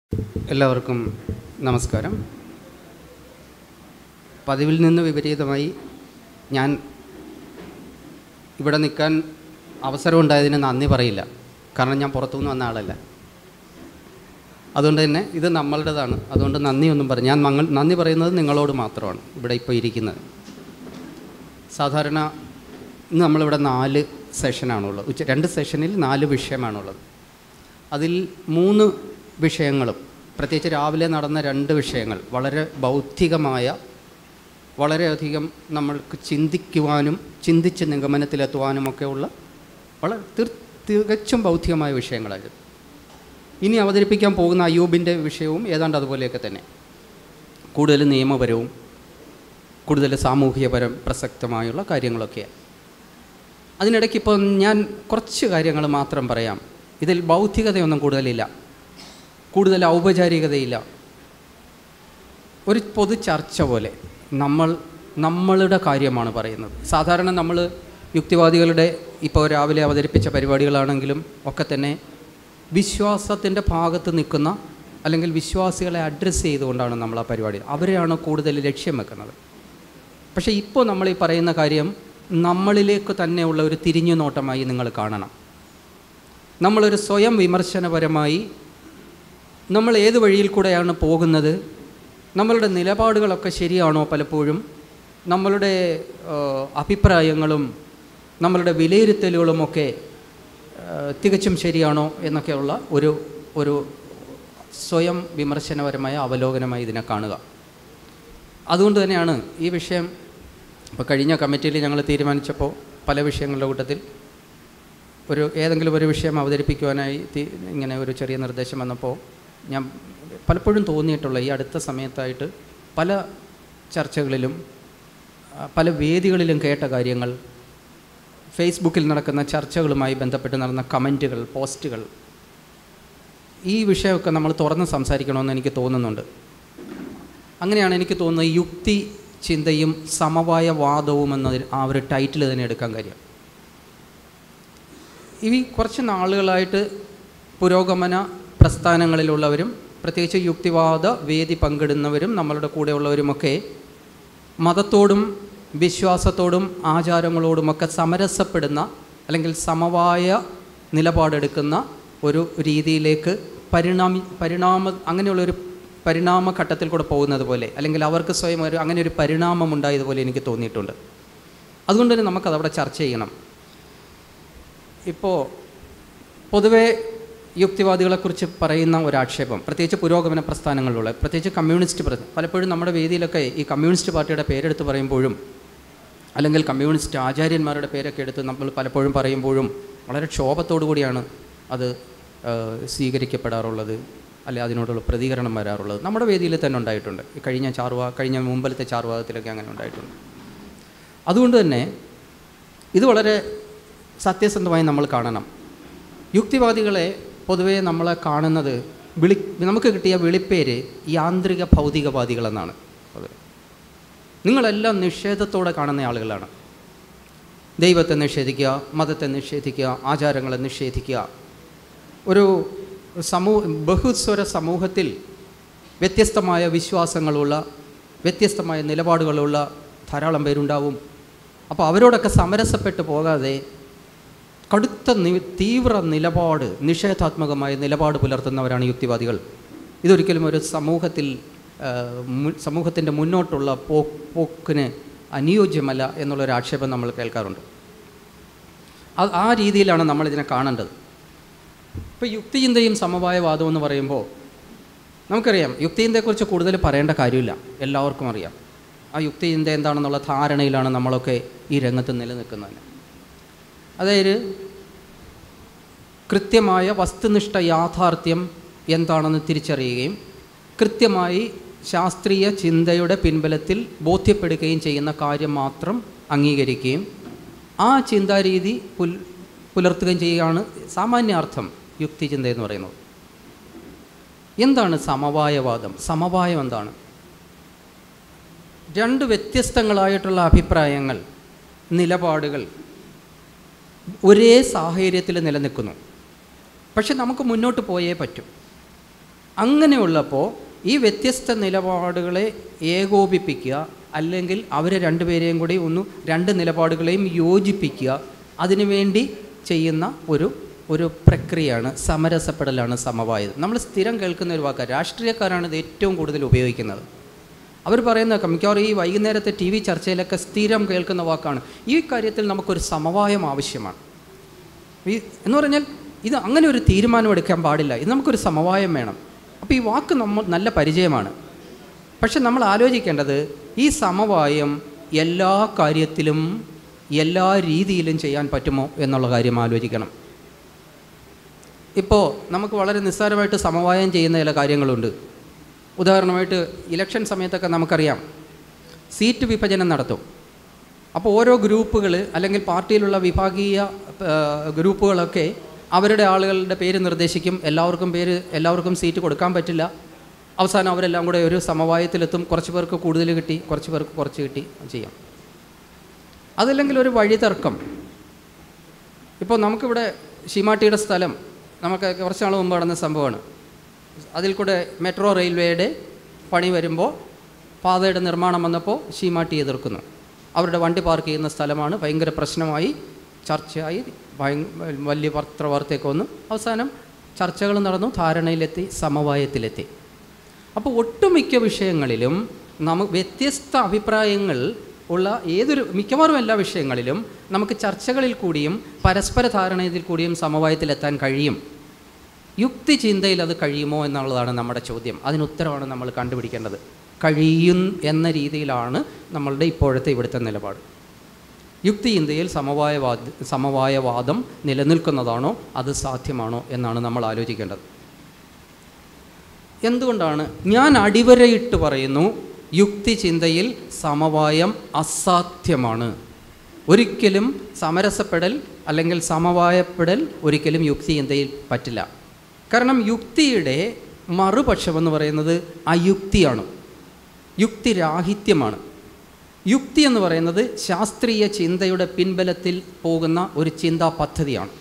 എല്ലാവർക്കും നമസ്കാരം പതിവിൽ നിന്ന് വിപരീതമായി ഞാൻ ഇവിടെ നിൽക്കാൻ അവസരമുണ്ടായതിന് നന്ദി പറയില്ല കാരണം ഞാൻ പുറത്തുനിന്ന് വന്ന ആളല്ല അതുകൊണ്ട് തന്നെ ഇത് നമ്മളുടേതാണ് അതുകൊണ്ട് നന്ദിയൊന്നും പറയും ഞാൻ മങ്ങൾ നന്ദി പറയുന്നത് നിങ്ങളോട് മാത്രമാണ് ഇവിടെ ഇപ്പോൾ ഇരിക്കുന്നത് സാധാരണ ഇന്ന് നമ്മളിവിടെ നാല് സെഷനാണുള്ളത് ഉച്ച രണ്ട് സെഷനിൽ നാല് വിഷയമാണുള്ളത് അതിൽ മൂന്ന് വിഷയങ്ങളും പ്രത്യേകിച്ച് രാവിലെ നടന്ന രണ്ട് വിഷയങ്ങൾ വളരെ ബൗദ്ധികമായ വളരെയധികം നമ്മൾക്ക് ചിന്തിക്കുവാനും ചിന്തിച്ച് നിഗമനത്തിലെത്തുവാനുമൊക്കെയുള്ള വളരെ തീർ തികച്ചും ബൗദ്ധികമായ വിഷയങ്ങളായിരുന്നു ഇനി അവതരിപ്പിക്കാൻ പോകുന്ന അയ്യൂബിൻ്റെ വിഷയവും ഏതാണ്ട് അതുപോലെയൊക്കെ തന്നെ കൂടുതൽ നിയമപരവും കൂടുതൽ സാമൂഹികപരം പ്രസക്തമായുള്ള കാര്യങ്ങളൊക്കെയാണ് അതിനിടയ്ക്ക് ഇപ്പോൾ ഞാൻ കുറച്ച് കാര്യങ്ങൾ മാത്രം പറയാം ഇതിൽ ബൗദ്ധികതയൊന്നും കൂടുതലില്ല കൂടുതൽ ഔപചാരികതയില്ല ഒരു പൊതു ചർച്ച പോലെ നമ്മൾ നമ്മളുടെ കാര്യമാണ് പറയുന്നത് സാധാരണ നമ്മൾ യുക്തിവാദികളുടെ ഇപ്പോൾ രാവിലെ അവതരിപ്പിച്ച പരിപാടികളാണെങ്കിലും ഒക്കെ തന്നെ വിശ്വാസത്തിൻ്റെ ഭാഗത്ത് നിൽക്കുന്ന അല്ലെങ്കിൽ വിശ്വാസികളെ അഡ്രസ്സ് ചെയ്തുകൊണ്ടാണ് നമ്മൾ ആ പരിപാടി അവരെയാണ് കൂടുതൽ ലക്ഷ്യം വെക്കുന്നത് പക്ഷേ ഇപ്പോൾ നമ്മൾ ഈ പറയുന്ന കാര്യം നമ്മളിലേക്ക് തന്നെയുള്ള ഒരു തിരിഞ്ഞു നോട്ടമായി നിങ്ങൾ കാണണം നമ്മളൊരു സ്വയം വിമർശനപരമായി നമ്മൾ ഏത് വഴിയിൽ കൂടെയാണ് പോകുന്നത് നമ്മളുടെ നിലപാടുകളൊക്കെ ശരിയാണോ പലപ്പോഴും നമ്മളുടെ ആ, അഭിപ്രായങ്ങളും നമ്മളുടെ വിലയിരുത്തലുകളുമൊക്കെ ആ, തികച്ചും ശരിയാണോ എന്നൊക്കെയുള്ള ഒരു ഒരു സ്വയം വിമർശനപരമായ അവലോകനമായി ഇതിനെ കാണുക അതുകൊണ്ട് തന്നെയാണ് ഈ വിഷയം ഇപ്പോൾ കഴിഞ്ഞ കമ്മിറ്റിയിൽ ഞങ്ങൾ തീരുമാനിച്ചപ്പോൾ പല വിഷയങ്ങളുടെ കൂട്ടത്തിൽ ഒരു ഏതെങ്കിലും ഒരു വിഷയം അവതരിപ്പിക്കുവാനായി തി- ഇങ്ങനെ ഒരു ചെറിയ നിർദ്ദേശം വന്നപ്പോൾ ഞാൻ പലപ്പോഴും തോന്നിയിട്ടുള്ള ഈ അടുത്ത സമയത്തായിട്ട് പല ചർച്ചകളിലും ആ, പല വേദികളിലും കേട്ട കാര്യങ്ങൾ ഫേസ്ബുക്കിൽ നടക്കുന്ന ചർച്ചകളുമായി ബന്ധപ്പെട്ട് നടന്ന കമൻറ്റുകൾ പോസ്റ്റുകൾ ഈ വിഷയമൊക്കെ നമ്മൾ തുറന്ന് സംസാരിക്കണമെന്ന് എനിക്ക് തോന്നുന്നുണ്ട് അങ്ങനെയാണ് എനിക്ക് തോന്നുന്നത് യുക്തി ചിന്തയും സമവായ വാദവും എന്നതിൽ ആ ഒരു ടൈറ്റിൽ തന്നെ എടുക്കാൻ കാര്യം ഈ കുറച്ച് നാളുകളായിട്ട് പുരോഗമന പ്രസ്ഥാനങ്ങളിലുള്ളവരും പ്രത്യേകിച്ച് യുക്തിവാദ വേദി പങ്കിടുന്നവരും നമ്മളുടെ കൂടെയുള്ളവരുമൊക്കെ മതത്തോടും വിശ്വാസത്തോടും ആചാരങ്ങളോടുമൊക്കെ സമരസപ്പെടുന്ന അല്ലെങ്കിൽ സമവായ നിലപാടെടുക്കുന്ന ഒരു രീതിയിലേക്ക് പരിണാമി പരിണാമ അങ്ങനെയുള്ളൊരു പരിണാമഘട്ടത്തിൽ കൂടെ പോകുന്നത് പോലെ അല്ലെങ്കിൽ അവർക്ക് സ്വയം ഒരു അങ്ങനെ ഒരു പരിണാമം ഉണ്ടായതുപോലെ എനിക്ക് തോന്നിയിട്ടുണ്ട് അതുകൊണ്ട് തന്നെ നമുക്കതവിടെ ചർച്ച ചെയ്യണം ഇപ്പോൾ പൊതുവേ യുക്തിവാദികളെക്കുറിച്ച് പറയുന്ന ഒരു ആക്ഷേപം പ്രത്യേകിച്ച് പുരോഗമന പ്രസ്ഥാനങ്ങളിലുള്ള പ്രത്യേകിച്ച് കമ്മ്യൂണിസ്റ്റ് പ്ര പലപ്പോഴും നമ്മുടെ വേദിയിലൊക്കെ ഈ കമ്മ്യൂണിസ്റ്റ് പാർട്ടിയുടെ പേരെടുത്ത് പറയുമ്പോഴും അല്ലെങ്കിൽ കമ്മ്യൂണിസ്റ്റ് ആചാര്യന്മാരുടെ പേരൊക്കെ എടുത്ത് നമ്മൾ പലപ്പോഴും പറയുമ്പോഴും വളരെ ക്ഷോഭത്തോടു കൂടിയാണ് അത് ആ, സ്വീകരിക്കപ്പെടാറുള്ളത് അല്ലെ അതിനോടുള്ള പ്രതികരണം വരാറുള്ളത് നമ്മുടെ വേദിയിൽ തന്നെ ഉണ്ടായിട്ടുണ്ട് ഈ കഴിഞ്ഞ ചാർവാ കഴിഞ്ഞ മുമ്പിലത്തെ ചാർവാദത്തിലൊക്കെ അങ്ങനെ ഉണ്ടായിട്ടുണ്ട് അതുകൊണ്ട് തന്നെ ഇത് വളരെ സത്യസന്ധമായി നമ്മൾ കാണണം യുക്തിവാദികളെ പൊതുവേ നമ്മളെ കാണുന്നത് വിളി നമുക്ക് കിട്ടിയ വിളിപ്പേര് യാന്ത്രിക ഭൗതികവാദികളെന്നാണ് പൊതുവെ നിങ്ങളെല്ലാം നിഷേധത്തോടെ കാണുന്ന ആളുകളാണ് ദൈവത്തെ നിഷേധിക്കുക മതത്തെ നിഷേധിക്കുക ആചാരങ്ങളെ നിഷേധിക്കുക ഒരു സമൂഹ ബഹുസ്വര സമൂഹത്തിൽ വ്യത്യസ്തമായ വിശ്വാസങ്ങളുള്ള വ്യത്യസ്തമായ നിലപാടുകളുള്ള ധാരാളം പേരുണ്ടാവും അപ്പോൾ അവരോടൊക്കെ സമരസപ്പെട്ട് പോകാതെ കടുത്ത നി തീവ്ര നിലപാട് നിഷേധാത്മകമായ നിലപാട് പുലർത്തുന്നവരാണ് യുക്തിവാദികൾ ഇതൊരിക്കലും ഒരു സമൂഹത്തിൽ സമൂഹത്തിൻ്റെ മുന്നോട്ടുള്ള പോ പോക്കിന് അനുയോജ്യമല്ല എന്നുള്ളൊരു ആക്ഷേപം നമ്മൾ കേൾക്കാറുണ്ട് അത് ആ രീതിയിലാണ് നമ്മളിതിനെ കാണേണ്ടത് ഇപ്പോൾ യുക്തിചിന്തയും സമവായവാദം എന്ന് പറയുമ്പോൾ നമുക്കറിയാം യുക്തിചിന്തയെക്കുറിച്ച് കൂടുതൽ പറയേണ്ട കാര്യമില്ല എല്ലാവർക്കും അറിയാം ആ യുക്തിചിന്ത എന്താണെന്നുള്ള ധാരണയിലാണ് നമ്മളൊക്കെ ഈ രംഗത്ത് നിലനിൽക്കുന്നത് അതായത് കൃത്യമായ വസ്തുനിഷ്ഠ യാഥാർത്ഥ്യം എന്താണെന്ന് തിരിച്ചറിയുകയും കൃത്യമായി ശാസ്ത്രീയ ചിന്തയുടെ പിൻബലത്തിൽ ബോധ്യപ്പെടുകയും ചെയ്യുന്ന കാര്യം മാത്രം അംഗീകരിക്കുകയും ആ ചിന്താരീതി പുൽ പുലർത്തുകയും ചെയ്യുകയാണ് സാമാന്യാർത്ഥം യുക്തിചിന്ത എന്ന് പറയുന്നത് എന്താണ് സമവായവാദം സമവായം എന്താണ് രണ്ട് വ്യത്യസ്തങ്ങളായിട്ടുള്ള അഭിപ്രായങ്ങൾ നിലപാടുകൾ ഒരേ സാഹചര്യത്തിൽ നിലനിൽക്കുന്നു പക്ഷെ നമുക്ക് മുന്നോട്ട് പോയേ പറ്റും അങ്ങനെയുള്ളപ്പോൾ ഈ വ്യത്യസ്ത നിലപാടുകളെ ഏകോപിപ്പിക്കുക അല്ലെങ്കിൽ അവരെ രണ്ടുപേരെയും കൂടി ഒന്ന് രണ്ട് നിലപാടുകളെയും യോജിപ്പിക്കുക അതിനുവേണ്ടി ചെയ്യുന്ന ഒരു ഒരു പ്രക്രിയയാണ് സമരസപ്പെടലാണ് സമവായത് നമ്മൾ സ്ഥിരം കേൾക്കുന്ന ഒരു വാക്കാണ് രാഷ്ട്രീയക്കാരാണ് ഇത് ഏറ്റവും കൂടുതൽ ഉപയോഗിക്കുന്നത് അവർ പറയുന്ന മിക്കവാറും ഈ വൈകുന്നേരത്തെ ടി വി ചർച്ചയിലൊക്കെ സ്ഥിരം കേൾക്കുന്ന വാക്കാണ് ഈ കാര്യത്തിൽ നമുക്കൊരു സമവായം ആവശ്യമാണ് ഈ എന്ന് പറഞ്ഞാൽ ഇത് അങ്ങനെ ഒരു തീരുമാനം എടുക്കാൻ പാടില്ല ഇത് നമുക്കൊരു സമവായം വേണം അപ്പോൾ ഈ വാക്ക് നമ്മൾ നല്ല പരിചയമാണ് പക്ഷെ നമ്മൾ ആലോചിക്കേണ്ടത് ഈ സമവായം എല്ലാ കാര്യത്തിലും എല്ലാ രീതിയിലും ചെയ്യാൻ പറ്റുമോ എന്നുള്ള കാര്യം ആലോചിക്കണം ഇപ്പോൾ നമുക്ക് വളരെ നിസ്സാരമായിട്ട് സമവായം ചെയ്യുന്ന ചില കാര്യങ്ങളുണ്ട് ഉദാഹരണമായിട്ട് ഇലക്ഷൻ സമയത്തൊക്കെ നമുക്കറിയാം സീറ്റ് വിഭജനം നടത്തും അപ്പോൾ ഓരോ ഗ്രൂപ്പുകൾ അല്ലെങ്കിൽ പാർട്ടിയിലുള്ള വിഭാഗീയ ആ, ഗ്രൂപ്പുകളൊക്കെ അവരുടെ ആളുകളുടെ പേര് നിർദ്ദേശിക്കും എല്ലാവർക്കും പേര് എല്ലാവർക്കും സീറ്റ് കൊടുക്കാൻ പറ്റില്ല അവസാനം അവരെല്ലാം കൂടെ ഒരു സമവായത്തിലെത്തും കുറച്ച് പേർക്ക് കൂടുതൽ കിട്ടി കുറച്ച് പേർക്ക് കുറച്ച് കിട്ടി ചെയ്യാം അതല്ലെങ്കിൽ ഒരു വഴിതർക്കം ഇപ്പോൾ നമുക്കിവിടെ ഷീമാട്ടിയുടെ സ്ഥലം നമുക്ക് കുറച്ച് നാൾ മുമ്പ് നടന്ന സംഭവമാണ് അതിൽ കൂടെ മെട്രോ റെയിൽവേയുടെ പണി വരുമ്പോൾ പാതയുടെ നിർമ്മാണം വന്നപ്പോൾ ഷീമാട്ടി എതിർക്കുന്നു അവരുടെ വണ്ടി പാർക്ക് ചെയ്യുന്ന സ്ഥലമാണ് ഭയങ്കര പ്രശ്നമായി ചർച്ചയായി ഭയ- വലിയ പത്രവാർത്തയൊക്കെ വന്നു അവസാനം ചർച്ചകൾ നടന്നു ധാരണയിലെത്തി സമവായത്തിലെത്തി അപ്പോൾ ഒട്ടുമിക്ക വിഷയങ്ങളിലും നമുക്ക് വ്യത്യസ്ത അഭിപ്രായങ്ങൾ ഉള്ള ഏതൊരു മിക്കവാറും എല്ലാ വിഷയങ്ങളിലും നമുക്ക് ചർച്ചകളിൽ കൂടിയും പരസ്പര ധാരണയിൽ കൂടിയും സമവായത്തിലെത്താൻ കഴിയും യുക്തി ചിന്തയിൽ അത് കഴിയുമോ എന്നുള്ളതാണ് നമ്മുടെ ചോദ്യം അതിന് ഉത്തരവാണ് നമ്മൾ കണ്ടുപിടിക്കേണ്ടത് കഴിയും എന്ന രീതിയിലാണ് നമ്മളുടെ ഇപ്പോഴത്തെ ഇവിടുത്തെ നിലപാട് യുക്തി ചിന്തയിൽ സമവായവാദ സമവായവാദം നിലനിൽക്കുന്നതാണോ അത് സാധ്യമാണോ എന്നാണ് നമ്മൾ ആലോചിക്കേണ്ടത് എന്തുകൊണ്ടാണ് ഞാൻ അടിവരയിട്ട് പറയുന്നു യുക്തി ചിന്തയിൽ സമവായം അസാധ്യമാണ് ഒരിക്കലും സമരസപ്പെടൽ അല്ലെങ്കിൽ സമവായപ്പെടൽ ഒരിക്കലും യുക്തി ചിന്തയിൽ പറ്റില്ല കാരണം യുക്തിയുടെ മറുപക്ഷമെന്ന് പറയുന്നത് അയുക്തിയാണ് യുക്തിരാഹിത്യമാണ് യുക്തി എന്ന് പറയുന്നത് ശാസ്ത്രീയ ചിന്തയുടെ പിൻബലത്തിൽ പോകുന്ന ഒരു ചിന്താ പദ്ധതിയാണ്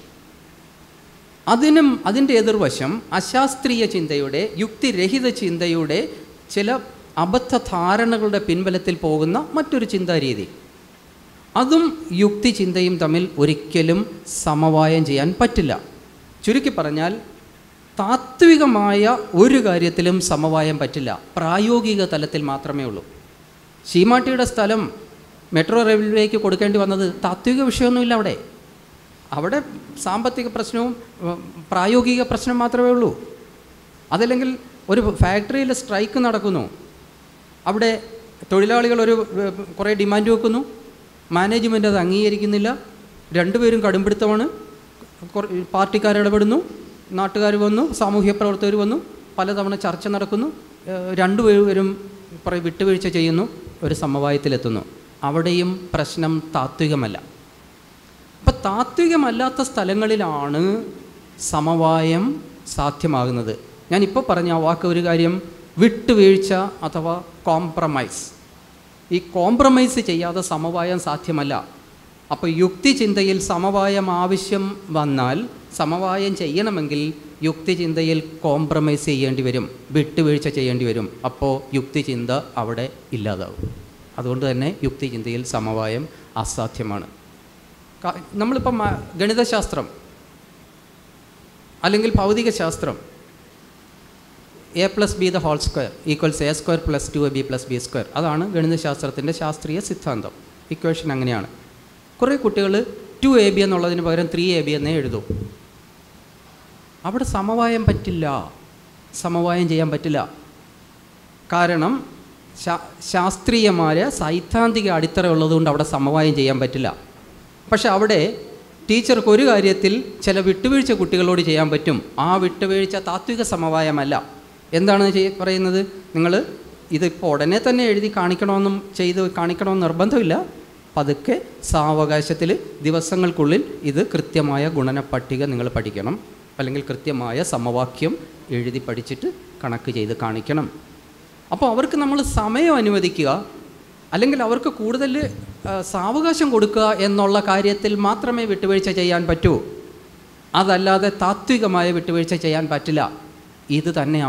അതിനും അതിൻ്റെ എതിർവശം അശാസ്ത്രീയ ചിന്തയുടെ യുക്തിരഹിത ചിന്തയുടെ ചില അബദ്ധ ധാരണകളുടെ പിൻബലത്തിൽ പോകുന്ന മറ്റൊരു ചിന്താരീതി അതും യുക്തി ചിന്തയും തമ്മിൽ ഒരിക്കലും സമവായം ചെയ്യാൻ പറ്റില്ല ചുരുക്കി പറഞ്ഞാൽ താത്വികമായ ഒരു കാര്യത്തിലും സമവായം പറ്റില്ല പ്രായോഗിക തലത്തിൽ മാത്രമേ ഉള്ളൂ ശീമാട്ടിയുടെ സ്ഥലം മെട്രോ റെയിൽവേക്ക് കൊടുക്കേണ്ടി വന്നത് താത്വിക വിഷയമൊന്നുമില്ല അവിടെ അവിടെ സാമ്പത്തിക പ്രശ്നവും ഉം, പ്രായോഗിക പ്രശ്നം മാത്രമേ ഉള്ളൂ അതല്ലെങ്കിൽ ഒരു ഫാക്ടറിയിൽ സ്ട്രൈക്ക് നടക്കുന്നു അവിടെ തൊഴിലാളികൾ ഒരു ഏർ, കുറേ ഡിമാൻഡ് വെക്കുന്നു മാനേജ്മെൻറ്റ് അത് അംഗീകരിക്കുന്നില്ല രണ്ടുപേരും കടുംപിടുത്തമാണ് കുറ- പാർട്ടിക്കാർ ഇടപെടുന്നു നാട്ടുകാർ വന്നു സാമൂഹ്യ പ്രവർത്തകർ വന്നു പലതവണ ചർച്ച നടക്കുന്നു ഏർ, രണ്ടുപേരും കുറേ വിട്ടുവീഴ്ച ചെയ്യുന്നു ഒരു സമവായത്തിലെത്തുന്നു അവിടെയും പ്രശ്നം താത്വികമല്ല അപ്പം താത്വികമല്ലാത്ത സ്ഥലങ്ങളിലാണ് സമവായം സാധ്യമാകുന്നത് ഞാനിപ്പോൾ പറഞ്ഞ ആ വാക്ക് ഒരു കാര്യം വിട്ടുവീഴ്ച അഥവാ കോംപ്രമൈസ് ഈ കോംപ്രമൈസ് ചെയ്യാതെ സമവായം സാധ്യമല്ല അപ്പോൾ യുക്തി ചിന്തയിൽ സമവായം ആവശ്യം വന്നാൽ സമവായം ചെയ്യണമെങ്കിൽ യുക്തി ചിന്തയിൽ കോംപ്രമൈസ് ചെയ്യേണ്ടി വരും വിട്ടുവീഴ്ച ചെയ്യേണ്ടി വരും അപ്പോൾ യുക്തി ചിന്ത അവിടെ ഇല്ലാതാവും അതുകൊണ്ട് തന്നെ യുക്തി ചിന്തയിൽ സമവായം അസാധ്യമാണ് ക- നമ്മളിപ്പം മ- ഗണിതശാസ്ത്രം അല്ലെങ്കിൽ ഭൗതിക ശാസ്ത്രം A plus B the whole square equals A square plus two A B plus B square അതാണ് ഗണിതശാസ്ത്രത്തിൻ്റെ ശാസ്ത്രീയ സിദ്ധാന്തം ഇക്വേഷൻ അങ്ങനെയാണ് കുറേ കുട്ടികൾ ടു എ ബി എന്നുള്ളതിന് പകരം ത്രീ എ ബി എന്നേ എഴുതൂ അവിടെ സമവായം പറ്റില്ല സമവായം ചെയ്യാൻ പറ്റില്ല കാരണം ശാ- ശാസ്ത്രീയമായ സൈദ്ധാന്തിക അടിത്തറ ഉള്ളതുകൊണ്ട് അവിടെ സമവായം ചെയ്യാൻ പറ്റില്ല പക്ഷെ അവിടെ ടീച്ചർക്ക് ഒരു കാര്യത്തിൽ ചില വിട്ടുവീഴ്ച കുട്ടികളോട് ചെയ്യാൻ പറ്റും ആ വിട്ടുവീഴ്ച താത്വിക സമവായമല്ല എന്താണ് ചെയ്യ പറയുന്നത് നിങ്ങൾ ഇതിപ്പോൾ ഉടനെ തന്നെ എഴുതി കാണിക്കണമെന്നും ചെയ്ത് കാണിക്കണമെന്ന് നിർബന്ധമില്ല പതുക്കെ സാവകാശത്തിൽ ദിവസങ്ങൾക്കുള്ളിൽ ഇത് കൃത്യമായ ഗുണന പട്ടിക നിങ്ങൾ പഠിക്കണം അല്ലെങ്കിൽ കൃത്യമായ സമവാക്യം എഴുതി പഠിച്ചിട്ട് കണക്ക് ചെയ്ത് കാണിക്കണം അപ്പോൾ അവർക്ക് നമ്മൾ സമയം അനുവദിക്കുക അല്ലെങ്കിൽ അവർക്ക് കൂടുതൽ ആ, സാവകാശം കൊടുക്കുക എന്നുള്ള കാര്യത്തിൽ മാത്രമേ വിട്ടുവീഴ്ച ചെയ്യാൻ പറ്റൂ അതല്ലാതെ താത്വികമായ വിട്ടുവീഴ്ച ചെയ്യാൻ പറ്റില്ല ഇത് തന്നെയാണ്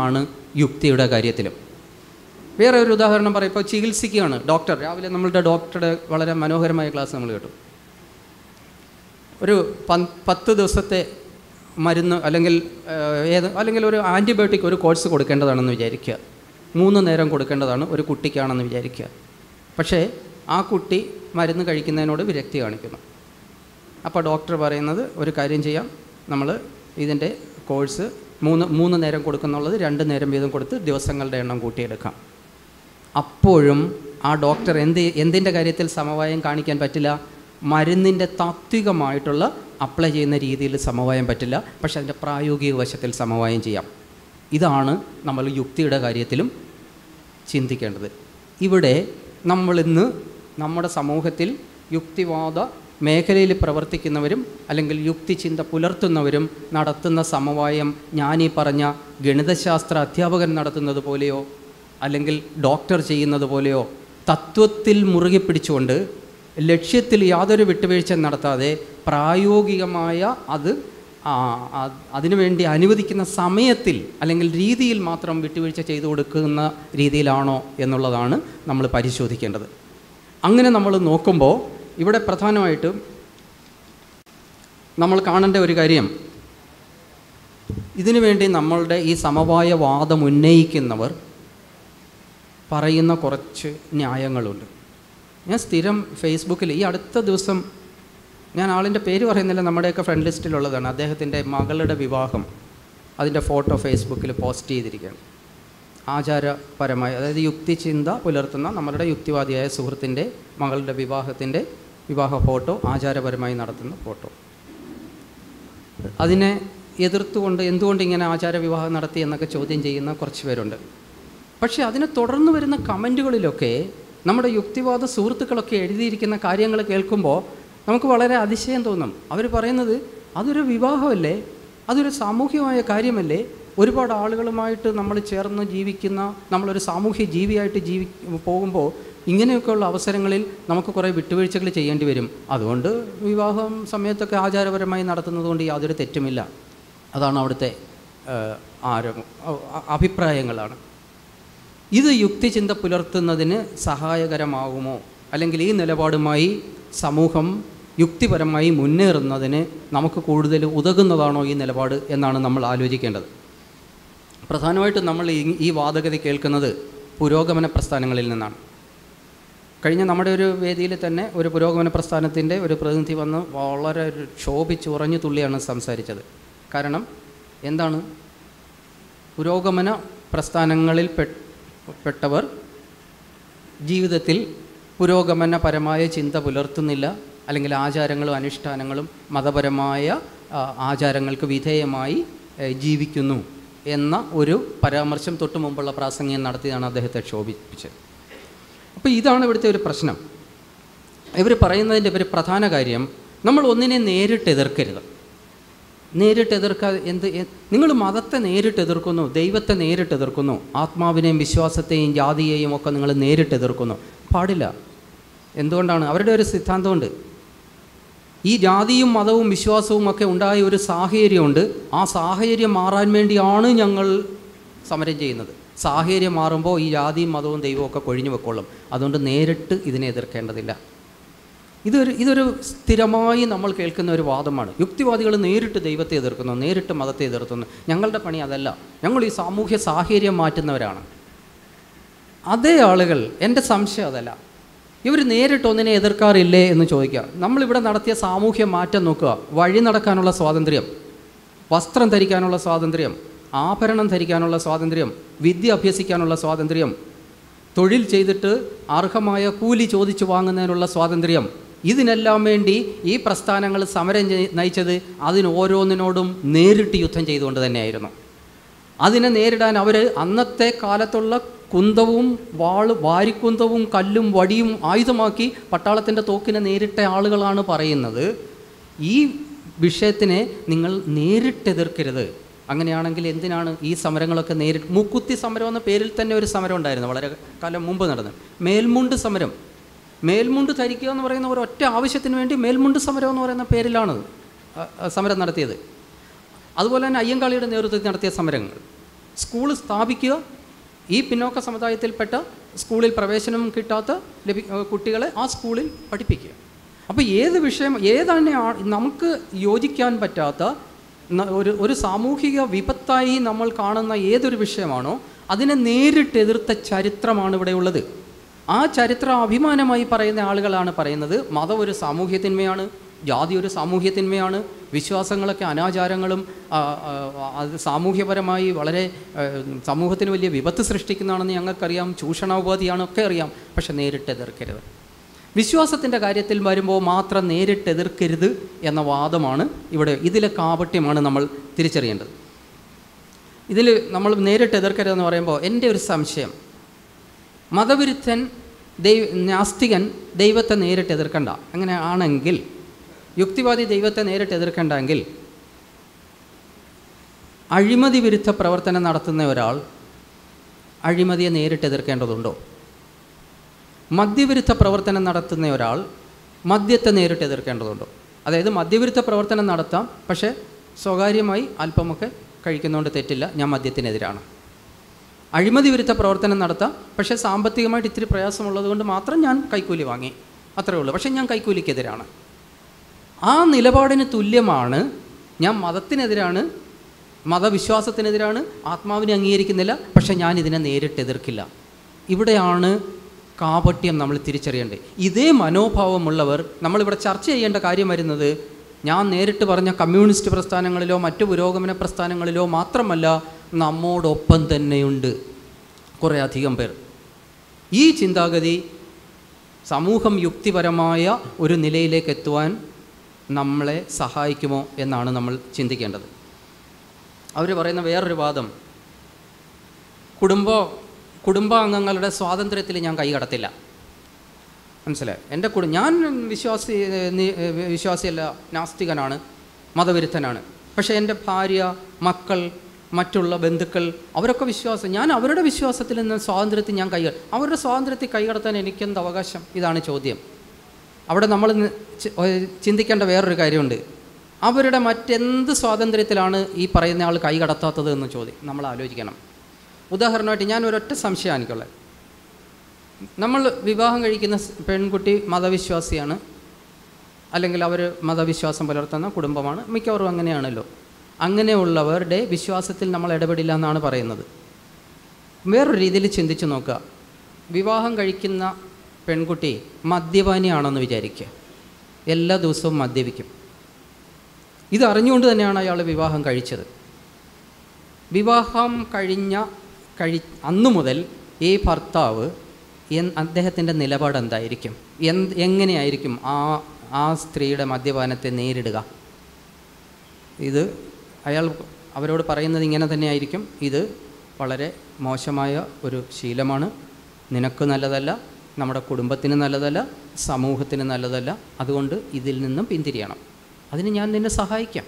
യുക്തിയുടെ കാര്യത്തിലും വേറെ ഒരു ഉദാഹരണം പറയാം ഇപ്പോൾ ചികിത്സിക്കുകയാണ് ഡോക്ടർ രാവിലെ നമ്മളുടെ ഡോക്ടറുടെ വളരെ മനോഹരമായ ക്ലാസ് നമ്മൾ കേട്ടു ഒരു പൻ പത്ത് ദിവസത്തെ മരുന്ന് അല്ലെങ്കിൽ ഏഹ്, ഏത് അല്ലെങ്കിൽ ഒരു ആൻറ്റിബയോട്ടിക് ഒരു കോഴ്സ് കൊടുക്കേണ്ടതാണെന്ന് വിചാരിക്കുക മൂന്ന് നേരം കൊടുക്കേണ്ടതാണ് ഒരു കുട്ടിക്കാണെന്ന് വിചാരിക്കുക പക്ഷേ ആ കുട്ടി മരുന്ന് കഴിക്കുന്നതിനോട് വിരക്തി കാണിക്കുന്നു അപ്പോൾ ഡോക്ടർ പറയുന്നത് ഒരു കാര്യം ചെയ്യാം നമ്മൾ ഇതിൻ്റെ കോഴ്സ് മൂന്ന് മൂന്ന് നേരം കൊടുക്കുന്നുള്ളത് രണ്ട് നേരം വീതം കൊടുത്ത് ദിവസങ്ങളുടെ എണ്ണം കൂട്ടിയെടുക്കാം അപ്പോഴും ആ ഡോക്ടർ എന്ത് എന്തിൻ്റെ കാര്യത്തിൽ സമവായം കാണിക്കാൻ പറ്റില്ല മരുന്നിൻ്റെ താത്വികമായിട്ടുള്ള അപ്ലൈ ചെയ്യുന്ന രീതിയിൽ സമവായം പറ്റില്ല പക്ഷെ അതിൻ്റെ പ്രായോഗിക വശത്തിൽ സമവായം ചെയ്യാം ഇതാണ് നമ്മൾ യുക്തിയുടെ കാര്യത്തിലും ചിന്തിക്കേണ്ടത് ഇവിടെ നമ്മളിന്ന് നമ്മുടെ സമൂഹത്തിൽ യുക്തിവാദ മേഖലയിൽ പ്രവർത്തിക്കുന്നവരും അല്ലെങ്കിൽ യുക്തിചിന്ത പുലർത്തുന്നവരും നടത്തുന്ന സമവായം ഞാനീ പറഞ്ഞ ഗണിതശാസ്ത്ര അധ്യാപകൻ നടത്തുന്നത് പോലെയോ അല്ലെങ്കിൽ ഡോക്ടർ ചെയ്യുന്നത് പോലെയോ തത്വത്തിൽ മുറുകെ പിടിച്ചുകൊണ്ട് ലക്ഷ്യത്തിൽ യാതൊരു വിട്ടുവീഴ്ച നടത്താതെ പ്രായോഗികമായ അത് ആ, അത് അതിനുവേണ്ടി അനുവദിക്കുന്ന സമയത്തിൽ അല്ലെങ്കിൽ രീതിയിൽ മാത്രം വിട്ടുവീഴ്ച ചെയ്തു കൊടുക്കുന്ന രീതിയിലാണോ എന്നുള്ളതാണ് നമ്മൾ പരിശോധിക്കേണ്ടത് അങ്ങനെ നമ്മൾ നോക്കുമ്പോൾ ഇവിടെ പ്രധാനമായിട്ടും നമ്മൾ കാണേണ്ട ഒരു കാര്യം ഇതിനു വേണ്ടി നമ്മളുടെ ഈ സമവായ വാദം ഉന്നയിക്കുന്നവർ പറയുന്ന കുറച്ച് ന്യായങ്ങളുണ്ട് ഞാൻ സ്ഥിരം ഫേസ്ബുക്കിൽ ഈ അടുത്ത ദിവസം ഞാൻ ആളിൻ്റെ പേര് പറയുന്നില്ല നമ്മുടെയൊക്കെ ഫ്രണ്ട് ലിസ്റ്റിലുള്ളതാണ് അദ്ദേഹത്തിൻ്റെ മകളുടെ വിവാഹം അതിൻ്റെ ഫോട്ടോ ഫേസ്ബുക്കിൽ പോസ്റ്റ് ചെയ്തിരിക്കുകയാണ് ആചാരപരമായി അതായത് യുക്തിചിന്ത പുലർത്തുന്ന നമ്മളുടെ യുക്തിവാദിയായ സുഹൃത്തിൻ്റെ മകളുടെ വിവാഹത്തിൻ്റെ വിവാഹ ഫോട്ടോ ആചാരപരമായി നടത്തുന്ന ഫോട്ടോ അതിനെ എതിർത്തുകൊണ്ട് എന്തുകൊണ്ട് ഇങ്ങനെ ആചാര വിവാഹം നടത്തി എന്നൊക്കെ ചോദ്യം ചെയ്യുന്ന കുറച്ച് പേരുണ്ട് പക്ഷേ അതിനെ തുടർന്ന് വരുന്ന കമൻറ്റുകളിലൊക്കെ നമ്മുടെ യുക്തിവാദ സുഹൃത്തുക്കളൊക്കെ എഴുതിയിരിക്കുന്ന കാര്യങ്ങൾ കേൾക്കുമ്പോൾ നമുക്ക് വളരെ അതിശയം തോന്നും അവർ പറയുന്നത് അതൊരു വിവാഹമല്ലേ അതൊരു സാമൂഹ്യമായ കാര്യമല്ലേ ഒരുപാട് ആളുകളുമായിട്ട് നമ്മൾ ചേർന്ന് ജീവിക്കുന്ന നമ്മളൊരു സാമൂഹ്യ ജീവിയായിട്ട് ജീവി പോകുമ്പോൾ ഇങ്ങനെയൊക്കെയുള്ള അവസരങ്ങളിൽ നമുക്ക് കുറേ വിട്ടുവീഴ്ചകൾ ചെയ്യേണ്ടി വരും അതുകൊണ്ട് വിവാഹം സമയത്തൊക്കെ ആചാരപരമായി നടത്തുന്നത് കൊണ്ട് യാതൊരു തെറ്റുമില്ല അതാണ് അവിടുത്തെ ഏഹ്, ആരോ അ- അഭിപ്രായങ്ങളാണ് ഇത് യുക്തിചിന്ത പുലർത്തുന്നതിന് സഹായകരമാകുമോ അല്ലെങ്കിൽ ഈ നിലപാടുമായി സമൂഹം യുക്തിപരമായി മുന്നേറുന്നതിന് നമുക്ക് കൂടുതൽ ഉതകുന്നതാണോ ഈ നിലപാട് എന്നാണ് നമ്മൾ ആലോചിക്കേണ്ടത് പ്രധാനമായിട്ടും നമ്മൾ ഈ ഈ വാദഗതി കേൾക്കുന്നത് പുരോഗമന പ്രസ്ഥാനങ്ങളിൽ നിന്നാണ് കഴിഞ്ഞ നമ്മുടെ ഒരു വേദിയിൽ തന്നെ ഒരു പുരോഗമന പ്രസ്ഥാനത്തിൻ്റെ ഒരു പ്രതിനിധി വന്ന് വളരെ ഒരു ക്ഷോഭിച്ചുറഞ്ഞു തുള്ളിയാണ് സംസാരിച്ചത് കാരണം എന്താണ് പുരോഗമന പ്രസ്ഥാനങ്ങളിൽ പെ- പെട്ടവർ ജീവിതത്തിൽ പുരോഗമനപരമായ ചിന്ത പുലർത്തുന്നില്ല അല്ലെങ്കിൽ ആചാരങ്ങളും അനുഷ്ഠാനങ്ങളും മതപരമായ ആ, ആചാരങ്ങൾക്ക് വിധേയമായി ഏ, ജീവിക്കുന്നു എന്ന ഒരു പരാമർശം തൊട്ട് മുമ്പുള്ള പ്രാസംഗികം നടത്തിയാണ് അദ്ദേഹത്തെ ക്ഷോഭിപ്പിച്ചത് അപ്പോൾ ഇതാണ് ഇവിടുത്തെ ഒരു പ്രശ്നം ഇവർ പറയുന്നതിൻ്റെ ഒരു പ്രധാന കാര്യം നമ്മൾ ഒന്നിനെ നേരിട്ട് എതിർക്കരുത് നേരിട്ട് എതിർക്കാതെ എന്ത് നിങ്ങൾ മതത്തെ നേരിട്ട് എതിർക്കുന്നു ദൈവത്തെ നേരിട്ട് എതിർക്കുന്നു ആത്മാവിനെയും വിശ്വാസത്തെയും ജാതിയെയും ഒക്കെ നിങ്ങൾ നേരിട്ട് എതിർക്കുന്നു പാടില്ല എന്തുകൊണ്ടാണ് അവരുടെ ഒരു സിദ്ധാന്തമുണ്ട് ഈ ജാതിയും മതവും വിശ്വാസവും ഒക്കെ ഉണ്ടായ ഒരു സാഹചര്യമുണ്ട് ആ സാഹചര്യം മാറാൻ വേണ്ടിയാണ് ഞങ്ങൾ സമരം ചെയ്യുന്നത് സാഹചര്യം മാറുമ്പോൾ ഈ ജാതിയും മതവും ദൈവവും ഒക്കെ കൊഴിഞ്ഞു വെക്കോളും അതുകൊണ്ട് നേരിട്ട് ഇതിനെ എതിർക്കേണ്ടതില്ല ഇതൊരു ഇതൊരു സ്ഥിരമായി നമ്മൾ കേൾക്കുന്ന ഒരു വാദമാണ് യുക്തിവാദികൾ നേരിട്ട് ദൈവത്തെ എതിർക്കുന്നു നേരിട്ട് മതത്തെ എതിർക്കുന്നു ഞങ്ങളുടെ പണി അതല്ല ഞങ്ങൾ ഈ സാമൂഹ്യ സാഹചര്യം മാറ്റുന്നവരാണ് അതേ ആളുകൾ എൻ്റെ സംശയം അതല്ല ഇവർ നേരിട്ട് ഒന്നിനെ എതിർക്കാറില്ലേ എന്ന് ചോദിക്കുക നമ്മളിവിടെ നടത്തിയ സാമൂഹ്യ മാറ്റം നോക്കുക വഴി നടക്കാനുള്ള സ്വാതന്ത്ര്യം വസ്ത്രം ധരിക്കാനുള്ള സ്വാതന്ത്ര്യം ആഭരണം ധരിക്കാനുള്ള സ്വാതന്ത്ര്യം വിദ്യ അഭ്യസിക്കാനുള്ള സ്വാതന്ത്ര്യം തൊഴിൽ ചെയ്തിട്ട് അർഹമായ കൂലി ചോദിച്ചു വാങ്ങുന്നതിനുള്ള സ്വാതന്ത്ര്യം ഇതിനെല്ലാം വേണ്ടി ഈ പ്രസ്ഥാനങ്ങൾ സമരം ചെയ്- നയിച്ചത് അതിന് ഓരോന്നിനോടും നേരിട്ട് യുദ്ധം ചെയ്തുകൊണ്ട് തന്നെയായിരുന്നു അതിനെ നേരിടാൻ അവർ അന്നത്തെ കാലത്തുള്ള കുന്തവും വാള് വാരിക്കുന്തവും കല്ലും വടിയും ആയുധമാക്കി പട്ടാളത്തിൻ്റെ തോക്കിനെ നേരിട്ട ആളുകളാണ് പറയുന്നത് ഈ വിഷയത്തിനെ നിങ്ങൾ നേരിട്ട് എതിർക്കരുത് അങ്ങനെയാണെങ്കിൽ എന്തിനാണ് ഈ സമരങ്ങളൊക്കെ നേരിട്ട് മുക്കുത്തി സമരം എന്ന പേരിൽ തന്നെ ഒരു സമരം ഉണ്ടായിരുന്നു വളരെ കാലം മുമ്പ് നടന്നു മേൽമുണ്ട് സമരം മേൽമുണ്ട് ധരിക്കുക എന്ന് പറയുന്ന ഒരൊറ്റ ആവശ്യത്തിന് വേണ്ടി മേൽമുണ്ട് സമരം എന്ന് പറയുന്ന പേരിലാണ് ആ, ആ, സമരം നടത്തിയത് അതുപോലെ തന്നെ അയ്യങ്കാളിയുടെ നേതൃത്വത്തിൽ നടത്തിയ സമരങ്ങൾ സ്കൂൾ സ്ഥാപിക്കുക ഈ പിന്നോക്ക സമുദായത്തിൽപ്പെട്ട സ്കൂളിൽ പ്രവേശനം കിട്ടാത്ത ലഭി ഏഹ് കുട്ടികളെ ആ സ്കൂളിൽ പഠിപ്പിക്കുക അപ്പോൾ ഏത് വിഷയം ഏതാണ് ആ- നമുക്ക് യോജിക്കാൻ പറ്റാത്ത ന- ഒരു ഒരു സാമൂഹിക വിപത്തായി നമ്മൾ കാണുന്ന ഏതൊരു വിഷയമാണോ അതിനെ നേരിട്ട് എതിർത്ത ചരിത്രമാണ് ഇവിടെ ഉള്ളത് ആ ചരിത്രം അഭിമാനമായി പറയുന്ന ആളുകളാണ് പറയുന്നത് മതം ഒരു സാമൂഹ്യത്തിന്മയാണ് ജാതി ഒരു സാമൂഹ്യത്തിന്മയാണ് വിശ്വാസങ്ങളൊക്കെ അനാചാരങ്ങളും ആ, ആ, അത് സാമൂഹ്യപരമായി വളരെ ആ, സമൂഹത്തിന് വലിയ വിപത്ത് സൃഷ്ടിക്കുന്നതാണെന്ന് ഞങ്ങൾക്കറിയാം ചൂഷണോപാധിയാണ് ഒക്കെ അറിയാം പക്ഷെ നേരിട്ട് എതിർക്കരുത് വിശ്വാസത്തിൻ്റെ കാര്യത്തിൽ വരുമ്പോൾ മാത്രം നേരിട്ട് എതിർക്കരുത് എന്ന വാദമാണ് ഇവിടെ ഇതിലെ കാപട്യമാണ് നമ്മൾ തിരിച്ചറിയേണ്ടത് ഇതിൽ നമ്മൾ നേരിട്ട് എതിർക്കരുതെന്ന് പറയുമ്പോൾ എൻ്റെ ഒരു സംശയം മതവിരുദ്ധൻ ദൈവ നാസ്തികൻ ദൈവത്തെ നേരിട്ട് എതിർക്കണ്ട അങ്ങനെ ആണെങ്കിൽ യുക്തിവാദി ദൈവത്തെ നേരിട്ട് എതിർക്കണ്ടെങ്കിൽ അഴിമതി വിരുദ്ധ പ്രവർത്തനം നടത്തുന്ന ഒരാൾ അഴിമതിയെ നേരിട്ട് എതിർക്കേണ്ടതുണ്ടോ മദ്യവിരുദ്ധ പ്രവർത്തനം നടത്തുന്ന ഒരാൾ മദ്യത്തെ നേരിട്ട് എതിർക്കേണ്ടതുണ്ടോ അതായത് മദ്യവിരുദ്ധ പ്രവർത്തനം നടത്താം പക്ഷേ സ്വകാര്യമായി അല്പമൊക്കെ കഴിക്കുന്നതുകൊണ്ട് തെറ്റില്ല ഞാൻ മദ്യത്തിനെതിരാണ് അഴിമതി വിരുദ്ധ പ്രവർത്തനം നടത്താം പക്ഷേ സാമ്പത്തികമായിട്ട് ഇത്തിരി പ്രയാസമുള്ളത് കൊണ്ട് മാത്രം ഞാൻ കൈക്കൂലി വാങ്ങി അത്രേ ഉള്ളൂ പക്ഷേ ഞാൻ കൈക്കൂലിക്കെതിരാണ് ആ നിലപാടിന് തുല്യമാണ് ഞാൻ മതത്തിനെതിരാണ് മതവിശ്വാസത്തിനെതിരാണ് ആത്മാവിനെ അംഗീകരിക്കുന്നില്ല പക്ഷേ ഞാൻ ഇതിനെ നേരിട്ട് എതിർക്കില്ല ഇവിടെയാണ് കാപട്യം നമ്മൾ തിരിച്ചറിയേണ്ടത് ഇതേ മനോഭാവമുള്ളവർ നമ്മളിവിടെ ചർച്ച ചെയ്യേണ്ട കാര്യം വരുന്നത് ഞാൻ നേരിട്ട് പറഞ്ഞ കമ്മ്യൂണിസ്റ്റ് പ്രസ്ഥാനങ്ങളിലോ മറ്റു പുരോഗമന പ്രസ്ഥാനങ്ങളിലോ മാത്രമല്ല നമ്മോടൊപ്പം തന്നെയുണ്ട് കുറേ അധികം പേർ ഈ ചിന്താഗതി സമൂഹം യുക്തിപരമായ ഒരു നിലയിലേക്ക് എത്തുവാൻ നമ്മളെ സഹായിക്കുമോ എന്നാണ് നമ്മൾ ചിന്തിക്കേണ്ടത് അവർ പറയുന്ന വേറൊരു വാദം കുടുംബ കുടുംബാംഗങ്ങളുടെ സ്വാതന്ത്ര്യത്തിൽ ഞാൻ കൈകടത്തില്ല മനസ്സിലായി എൻ്റെ കുടു ഞാൻ വിശ്വാസി നി- വിശ്വാസിയല്ല നാസ്തികനാണ് മതവിരുദ്ധനാണ് പക്ഷേ എൻ്റെ ഭാര്യ മക്കൾ മറ്റുള്ള ബന്ധുക്കൾ അവരൊക്കെ വിശ്വാസം ഞാൻ അവരുടെ വിശ്വാസത്തിൽ നിന്ന് സ്വാതന്ത്ര്യത്തിൽ ഞാൻ കൈ അവരുടെ സ്വാതന്ത്ര്യത്തിൽ കൈകടത്താൻ എനിക്കെന്ത് അവകാശം ഇതാണ് ചോദ്യം അവിടെ നമ്മൾ നി- ചി- ഏഹ് ചിന്തിക്കേണ്ട വേറൊരു കാര്യമുണ്ട് അവരുടെ മറ്റെന്ത് സ്വാതന്ത്ര്യത്തിലാണ് ഈ പറയുന്ന ആൾ കൈ കടത്താത്തത് എന്ന് ചോദ്യം നമ്മൾ ആലോചിക്കണം ഉദാഹരണമായിട്ട് ഞാൻ ഒരൊറ്റ സംശയം എനിക്കുള്ളത് നമ്മൾ വിവാഹം കഴിക്കുന്ന സ് പെൺകുട്ടി മതവിശ്വാസിയാണ് അല്ലെങ്കിൽ അവർ മതവിശ്വാസം പുലർത്തുന്ന കുടുംബമാണ് മിക്കവാറും അങ്ങനെയാണല്ലോ അങ്ങനെയുള്ളവരുടെ വിശ്വാസത്തിൽ നമ്മൾ ഇടപെടില്ല എന്നാണ് പറയുന്നത് വേറൊരു രീതിയിൽ ചിന്തിച്ച് നോക്കുക വിവാഹം കഴിക്കുന്ന പെൺകുട്ടി മദ്യപാനിയാണെന്ന് വിചാരിക്കുക എല്ലാ ദിവസവും മദ്യപിക്കും ഇത് അറിഞ്ഞുകൊണ്ട് തന്നെയാണ് അയാൾ വിവാഹം കഴിച്ചത് വിവാഹം കഴിഞ്ഞ കഴി അന്നു മുതൽ ഈ ഭർത്താവ് എൻ അദ്ദേഹത്തിൻ്റെ നിലപാട് എന്തായിരിക്കും എന്ത് എങ്ങനെയായിരിക്കും ആ ആ സ്ത്രീയുടെ മദ്യപാനത്തെ നേരിടുക ഇത് അയാൾ അവരോട് പറയുന്നത് ഇങ്ങനെ തന്നെയായിരിക്കും ഇത് വളരെ മോശമായ ഒരു ശീലമാണ് നിനക്ക് നല്ലതല്ല നമ്മുടെ കുടുംബത്തിന് നല്ലതല്ല സമൂഹത്തിന് നല്ലതല്ല അതുകൊണ്ട് ഇതിൽ നിന്നും പിന്തിരിയണം അതിന് ഞാൻ നിന്നെ സഹായിക്കാം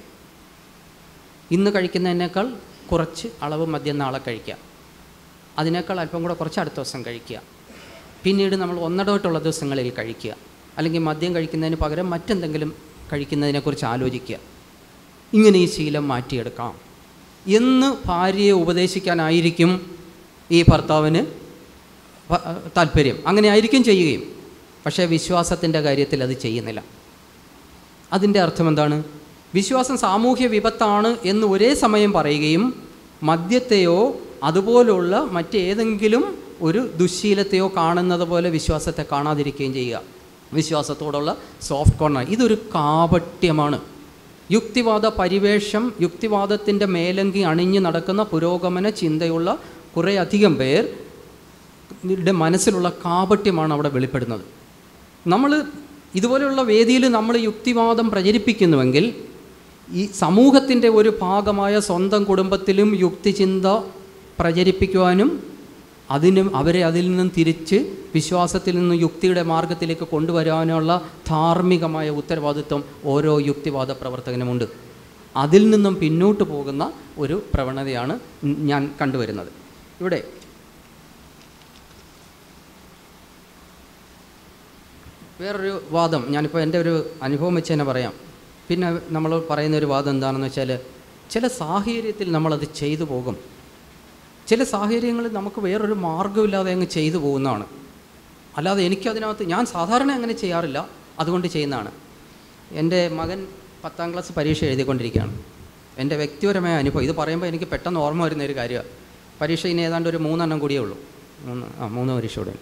ഇന്ന് കഴിക്കുന്നതിനേക്കാൾ കുറച്ച് അളവ് മദ്യം നാളെ കഴിക്കുക അതിനേക്കാൾ അല്പം കൂടെ കുറച്ച് അടുത്ത ദിവസം കഴിക്കുക പിന്നീട് നമ്മൾ ഒന്നിടവിട്ടുള്ള ദിവസങ്ങളിൽ കഴിക്കുക അല്ലെങ്കിൽ മദ്യം കഴിക്കുന്നതിന് പകരം മറ്റെന്തെങ്കിലും കഴിക്കുന്നതിനെക്കുറിച്ച് ആലോചിക്കുക ഇങ്ങനെ ഈ ശീലം മാറ്റിയെടുക്കാം എന്ന് ഭാര്യയെ ഉപദേശിക്കാനായിരിക്കും ഈ ഭർത്താവിന് ഭ- താല്പര്യം അങ്ങനെ ആയിരിക്കും ചെയ്യുകയും പക്ഷേ വിശ്വാസത്തിൻ്റെ കാര്യത്തിൽ അത് ചെയ്യുന്നില്ല അതിൻ്റെ അർത്ഥം എന്താണ് വിശ്വാസം സാമൂഹ്യ വിപത്താണ് എന്ന് ഒരേ സമയം പറയുകയും മദ്യത്തെയോ അതുപോലുള്ള മറ്റേതെങ്കിലും ഒരു ദുശ്ശീലത്തെയോ കാണുന്നത് പോലെ വിശ്വാസത്തെ കാണാതിരിക്കുകയും ചെയ്യുക വിശ്വാസത്തോടുള്ള സോഫ്റ്റ് കോർണർ ഇതൊരു കാപട്യമാണ് യുക്തിവാദ പരിവേഷം യുക്തിവാദത്തിൻ്റെ മേലങ്കി അണിഞ്ഞു നടക്കുന്ന പുരോഗമന ചിന്തയുള്ള കുറേയധികം പേർ യുടെ മനസ്സിലുള്ള കാപട്യമാണ് അവിടെ വെളിപ്പെടുന്നത് നമ്മൾ ഇതുപോലെയുള്ള വേദിയിൽ നമ്മൾ യുക്തിവാദം പ്രചരിപ്പിക്കുന്നുവെങ്കിൽ ഈ സമൂഹത്തിൻ്റെ ഒരു ഭാഗമായ സ്വന്തം കുടുംബത്തിലും യുക്തിചിന്ത പ്രചരിപ്പിക്കുവാനും അതിനും അവരെ അതിൽ നിന്നും തിരിച്ച് വിശ്വാസത്തിൽ നിന്ന് യുക്തിയുടെ മാർഗത്തിലേക്ക് കൊണ്ടുവരാനുള്ള ധാർമ്മികമായ ഉത്തരവാദിത്വം ഓരോ യുക്തിവാദ പ്രവർത്തകനുമുണ്ട് അതിൽ നിന്നും പിന്നോട്ട് പോകുന്ന ഒരു പ്രവണതയാണ് ഞാൻ കണ്ടുവരുന്നത് ഇവിടെ വേറൊരു വാദം ഞാനിപ്പോൾ എൻ്റെ ഒരു അനുഭവം വെച്ച് തന്നെ പറയാം പിന്നെ നമ്മൾ പറയുന്ന ഒരു വാദം എന്താണെന്ന് വെച്ചാൽ ചില സാഹചര്യത്തിൽ നമ്മളത് ചെയ്തു പോകും ചില സാഹചര്യങ്ങളിൽ നമുക്ക് വേറൊരു മാർഗ്ഗമില്ലാതെ അങ്ങ് ചെയ്തു പോകുന്നതാണ് അല്ലാതെ എനിക്കതിനകത്ത് ഞാൻ സാധാരണ അങ്ങനെ ചെയ്യാറില്ല അതുകൊണ്ട് ചെയ്യുന്നതാണ് എൻ്റെ മകൻ പത്താം ക്ലാസ് പരീക്ഷ എഴുതിക്കൊണ്ടിരിക്കുകയാണ് എൻ്റെ വ്യക്തിപരമായ അനുഭവം ഇത് പറയുമ്പോൾ എനിക്ക് പെട്ടെന്ന് ഓർമ്മ വരുന്ന ഒരു കാര്യമാണ് പരീക്ഷ ഇനി ഏതാണ്ട് ഒരു മൂന്നെണ്ണം കൂടിയേ ഉള്ളൂ മൂന്ന് ആ മൂന്ന് പരീക്ഷ കൂടെ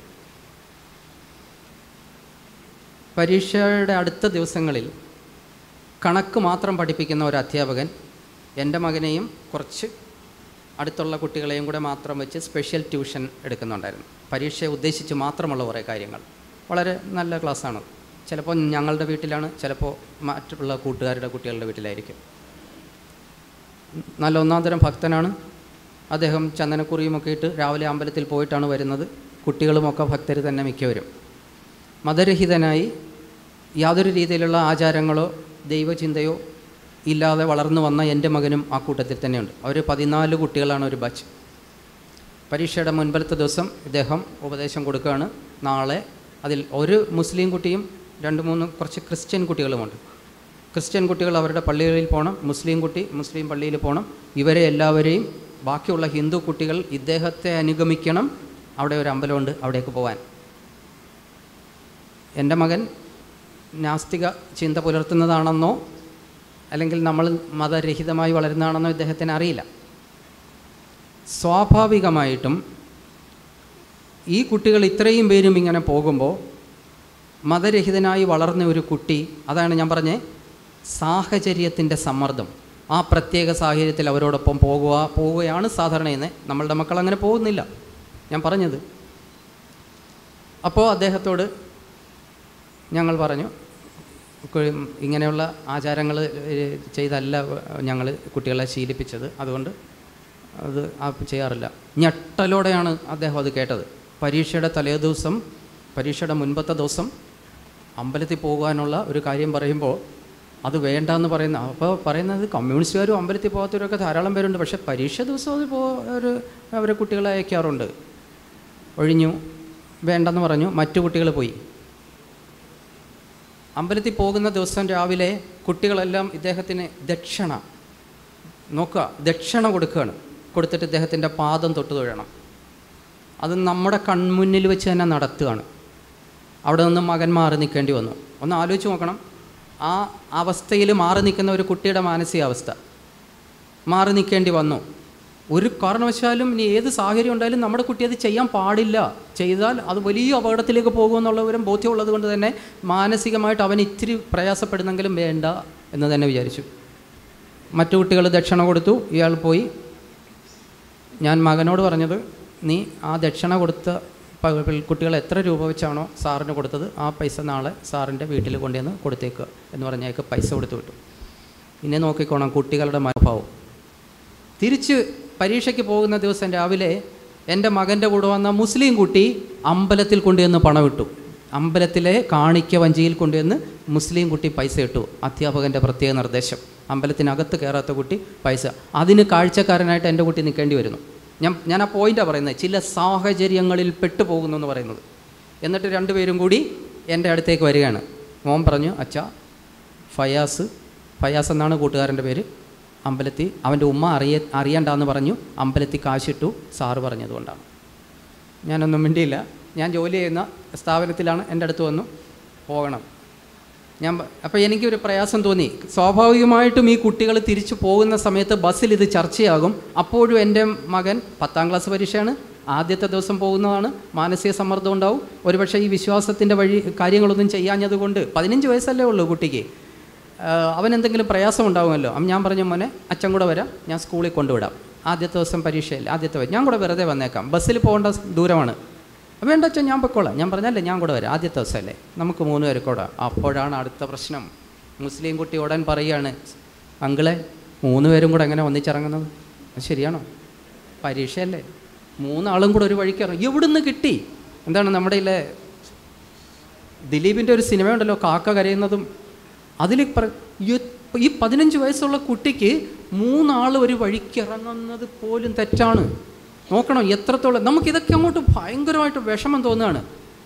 പരീക്ഷയുടെ അടുത്ത ദിവസങ്ങളിൽ കണക്ക് മാത്രം പഠിപ്പിക്കുന്ന ഒരു അധ്യാപകൻ എൻ്റെ മകനെയും കുറച്ച് അടുത്തുള്ള കുട്ടികളെയും കൂടെ മാത്രം വെച്ച് സ്പെഷ്യൽ ട്യൂഷൻ എടുക്കുന്നുണ്ടായിരുന്നു പരീക്ഷയെ ഉദ്ദേശിച്ച് മാത്രമുള്ള കുറേ കാര്യങ്ങൾ വളരെ നല്ല ക്ലാസ്സാണ് ചിലപ്പോൾ ഞങ്ങളുടെ വീട്ടിലാണ് ചിലപ്പോൾ മറ്റുള്ള കൂട്ടുകാരുടെ കുട്ടികളുടെ വീട്ടിലായിരിക്കും നല്ല ഒന്നാം തരം ഭക്തനാണ് അദ്ദേഹം ചന്ദനക്കുറിയുമൊക്കെ ഇട്ട് രാവിലെ അമ്പലത്തിൽ പോയിട്ടാണ് വരുന്നത് കുട്ടികളുമൊക്കെ ഭക്തർ തന്നെ മിക്കവരും മതരഹിതനായി യാതൊരു രീതിയിലുള്ള ആചാരങ്ങളോ ദൈവചിന്തയോ ഇല്ലാതെ വളർന്നു വന്ന എൻ്റെ മകനും ആ കൂട്ടത്തിൽ തന്നെയുണ്ട് അവർ പതിനാല് കുട്ടികളാണ് ഒരു ബാച്ച് പരീക്ഷയുടെ മുൻപലത്തെ ദിവസം ഇദ്ദേഹം ഉപദേശം കൊടുക്കുകയാണ് നാളെ അതിൽ ഒരു മുസ്ലിം കുട്ടിയും രണ്ട് മൂന്ന് കുറച്ച് ക്രിസ്ത്യൻ കുട്ടികളുമുണ്ട് ക്രിസ്ത്യൻ കുട്ടികൾ അവരുടെ പള്ളികളിൽ പോകണം മുസ്ലിം കുട്ടി മുസ്ലിം പള്ളിയിൽ പോകണം ഇവരെ എല്ലാവരെയും ബാക്കിയുള്ള ഹിന്ദു കുട്ടികൾ ഇദ്ദേഹത്തെ അനുഗമിക്കണം അവിടെ ഒരു അമ്പലമുണ്ട് അവിടേക്ക് പോകാൻ എൻ്റെ മകൻ നാസ്തിക ചിന്ത പുലർത്തുന്നതാണെന്നോ അല്ലെങ്കിൽ നമ്മൾ മതരഹിതമായി വളരുന്നതാണെന്നോ ഇദ്ദേഹത്തിന് അറിയില്ല സ്വാഭാവികമായിട്ടും ഈ കുട്ടികൾ ഇത്രയും പേരും ഇങ്ങനെ പോകുമ്പോൾ മതരഹിതനായി വളർന്ന ഒരു കുട്ടി അതാണ് ഞാൻ പറഞ്ഞേ സാഹചര്യത്തിൻ്റെ സമ്മർദ്ദം ആ പ്രത്യേക സാഹചര്യത്തിൽ അവരോടൊപ്പം പോകുക പോവുകയാണ് സാധാരണ ചെയ്യുന്നത് നമ്മളുടെ മക്കൾ അങ്ങനെ പോകുന്നില്ല ഞാൻ പറഞ്ഞത് അപ്പോൾ അദ്ദേഹത്തോട് ഞങ്ങൾ പറഞ്ഞു കു- ഇങ്ങനെയുള്ള ആചാരങ്ങൾ ചെയ്തല്ല ഞങ്ങൾ കുട്ടികളെ ശീലിപ്പിച്ചത് അതുകൊണ്ട് അത് ആ ചെയ്യാറില്ല ഞെട്ടലോടെയാണ് അദ്ദേഹം അത് കേട്ടത് പരീക്ഷയുടെ തലേ ദിവസം പരീക്ഷയുടെ മുൻപത്തെ ദിവസം അമ്പലത്തിൽ പോകാനുള്ള ഒരു കാര്യം പറയുമ്പോൾ അത് വേണ്ടെന്ന് പറയുന്ന അപ്പോൾ പറയുന്നത് കമ്മ്യൂണിസ്റ്റുകാരും അമ്പലത്തിൽ പോകാത്തവരൊക്കെ ധാരാളം പേരുണ്ട് പക്ഷേ പരീക്ഷ ദിവസം അത് പോ ഒരു അവരെ കുട്ടികളെ അയക്കാറുണ്ട് ഒഴിഞ്ഞു വേണ്ടെന്ന് പറഞ്ഞു മറ്റു കുട്ടികൾ പോയി അമ്പലത്തിൽ പോകുന്ന ദിവസം രാവിലെ കുട്ടികളെല്ലാം ഇദ്ദേഹത്തിന് ദക്ഷിണ നോക്കുക ദക്ഷിണ കൊടുക്കുകയാണ് കൊടുത്തിട്ട് ഇദ്ദേഹത്തിൻ്റെ പാദം തൊട്ട് തൊഴണം അത് നമ്മുടെ കൺമുന്നിൽ വെച്ച് തന്നെ നടത്തുകയാണ് അവിടെ നിന്ന് മകൻ മാറി നിൽക്കേണ്ടി വന്നു ഒന്ന് ആലോചിച്ച് നോക്കണം ആ അവസ്ഥയിൽ മാറി നിൽക്കുന്ന ഒരു കുട്ടിയുടെ മാനസികാവസ്ഥ മാറി നിൽക്കേണ്ടി വന്നു ഒരു കാരണവശാലും ഇനി ഏത് സാഹചര്യം ഉണ്ടായാലും നമ്മുടെ കുട്ടി അത് ചെയ്യാൻ പാടില്ല ചെയ്താൽ അത് വലിയ അപകടത്തിലേക്ക് പോകുമെന്നുള്ള ഒരു ബോധ്യമുള്ളത് കൊണ്ട് തന്നെ മാനസികമായിട്ട് അവൻ ഇത്തിരി പ്രയാസപ്പെടുന്നെങ്കിലും വേണ്ട എന്ന് തന്നെ വിചാരിച്ചു മറ്റു കുട്ടികൾ ദക്ഷിണ കൊടുത്തു ഇയാൾ പോയി ഞാൻ മകനോട് പറഞ്ഞത് നീ ആ ദക്ഷിണ കൊടുത്ത പ- പിൾ- കുട്ടികൾ എത്ര രൂപ വെച്ചാണോ സാറിന് കൊടുത്തത് ആ പൈസ നാളെ സാറിൻ്റെ വീട്ടിൽ കൊണ്ടുവന്ന് കൊടുത്തേക്കുക എന്ന് പറഞ്ഞേക്ക് പൈസ കൊടുത്തു വിട്ടു ഇനി നോക്കിക്കോണം കുട്ടികളുടെ മനോഭാവം തിരിച്ച് പരീക്ഷയ്ക്ക് പോകുന്ന ദിവസം രാവിലെ എൻ്റെ മകൻ്റെ കൂടെ വന്ന മുസ്ലിം കുട്ടി അമ്പലത്തിൽ കൊണ്ടുവന്ന് പണം ഇട്ടു അമ്പലത്തിലെ കാണിക്ക വഞ്ചിയിൽ കൊണ്ടുവന്ന് മുസ്ലിം കുട്ടി പൈസ ഇട്ടു അധ്യാപകൻ്റെ പ്രത്യേക നിർദ്ദേശം അമ്പലത്തിനകത്ത് കയറാത്ത കുട്ടി പൈസ അതിന് കാഴ്ചക്കാരനായിട്ട് എൻ്റെ കുട്ടി നിൽക്കേണ്ടി വരുന്നു ഞാൻ ഞാൻ ആ പോയിൻ്റാണ് പറയുന്നത് ചില സാഹചര്യങ്ങളിൽ പെട്ടുപോകുന്നു എന്ന് പറയുന്നത് എന്നിട്ട് രണ്ടുപേരും കൂടി എൻ്റെ അടുത്തേക്ക് വരികയാണ് മോൻ പറഞ്ഞു അച്ഛാ ഫയാസ് ഫയാസ് എന്നാണ് കൂട്ടുകാരൻ്റെ പേര് അമ്പലത്തിൽ അവൻ്റെ ഉമ്മ അറിയ അറിയണ്ടെന്ന് പറഞ്ഞു അമ്പലത്തിൽ കാശിട്ടു സാറ് പറഞ്ഞതുകൊണ്ടാണ് ഞാനൊന്നും മിണ്ടിയില്ല ഞാൻ ജോലി ചെയ്യുന്ന സ്ഥാപനത്തിലാണ് എൻ്റെ അടുത്ത് വന്നു പോകണം ഞാൻ പ- അപ്പോൾ എനിക്കൊരു പ്രയാസം തോന്നി സ്വാഭാവികമായിട്ടും ഈ കുട്ടികൾ തിരിച്ചു പോകുന്ന സമയത്ത് ബസ്സിൽ ഇത് ചർച്ചയാകും അപ്പോഴും എൻ്റെ മകൻ പത്താം ക്ലാസ് പരീക്ഷയാണ് ആദ്യത്തെ ദിവസം പോകുന്നതാണ് മാനസിക സമ്മർദ്ദം ഉണ്ടാവും ഒരുപക്ഷെ ഈ വിശ്വാസത്തിൻ്റെ വഴി കാര്യങ്ങളൊന്നും ചെയ്യാഞ്ഞത് കൊണ്ട് പതിനഞ്ച് വയസ്സല്ലേ ഉള്ളൂ കുട്ടിക്ക് ആഹ് അവൻ എന്തെങ്കിലും പ്രയാസം ഉണ്ടാവുമല്ലോ അപ്പം ഞാൻ പറഞ്ഞു മോനെ അച്ഛൻ കൂടെ വരാം ഞാൻ സ്കൂളിൽ കൊണ്ടുവിടാം ആദ്യത്തെ ദിവസം പരീക്ഷയില്ല ആദ്യത്തെ വ- ഞാൻ കൂടെ വെറുതെ വന്നേക്കാം ബസ്സിൽ പോകേണ്ട സ് ദൂരമാണ് വേണ്ട അച്ഛൻ ഞാൻ പൊക്കോളാം ഞാൻ പറഞ്ഞല്ലേ ഞാൻ കൂടെ വരാം ആദ്യത്തെ ദിവസമല്ലേ നമുക്ക് മൂന്ന് പേര് കൂടെ അപ്പോഴാണ് അടുത്ത പ്രശ്നം മുസ്ലിം കുട്ടി ഉടൻ പറയുകയാണ് അങ്കിളെ മൂന്ന് പേരും കൂടെ എങ്ങനെ ഒന്നിച്ചിറങ്ങുന്നത് അത് ശരിയാണോ പരീക്ഷയല്ലേ മൂന്നാളും കൂടെ ഒരു വഴിക്ക് ഇറങ്ങി എവിടുന്ന് കിട്ടി എന്താണ് നമ്മുടെ ഇല്ലേ ദിലീപിൻ്റെ ഒരു സിനിമയുണ്ടല്ലോ കാക്ക കരയുന്നതും അതിൽ പറ ഈ- ഈ പതിനഞ്ച് വയസ്സുള്ള കുട്ടിക്ക് മൂന്നാൾ ഒരു വഴിക്ക് ഇറങ്ങുന്നത് പോലും തെറ്റാണ് നോക്കണം എത്രത്തോളം നമുക്കിതൊക്കെ അങ്ങോട്ട് ഭയങ്കരമായിട്ട് വിഷമം തോന്നുകയാണ്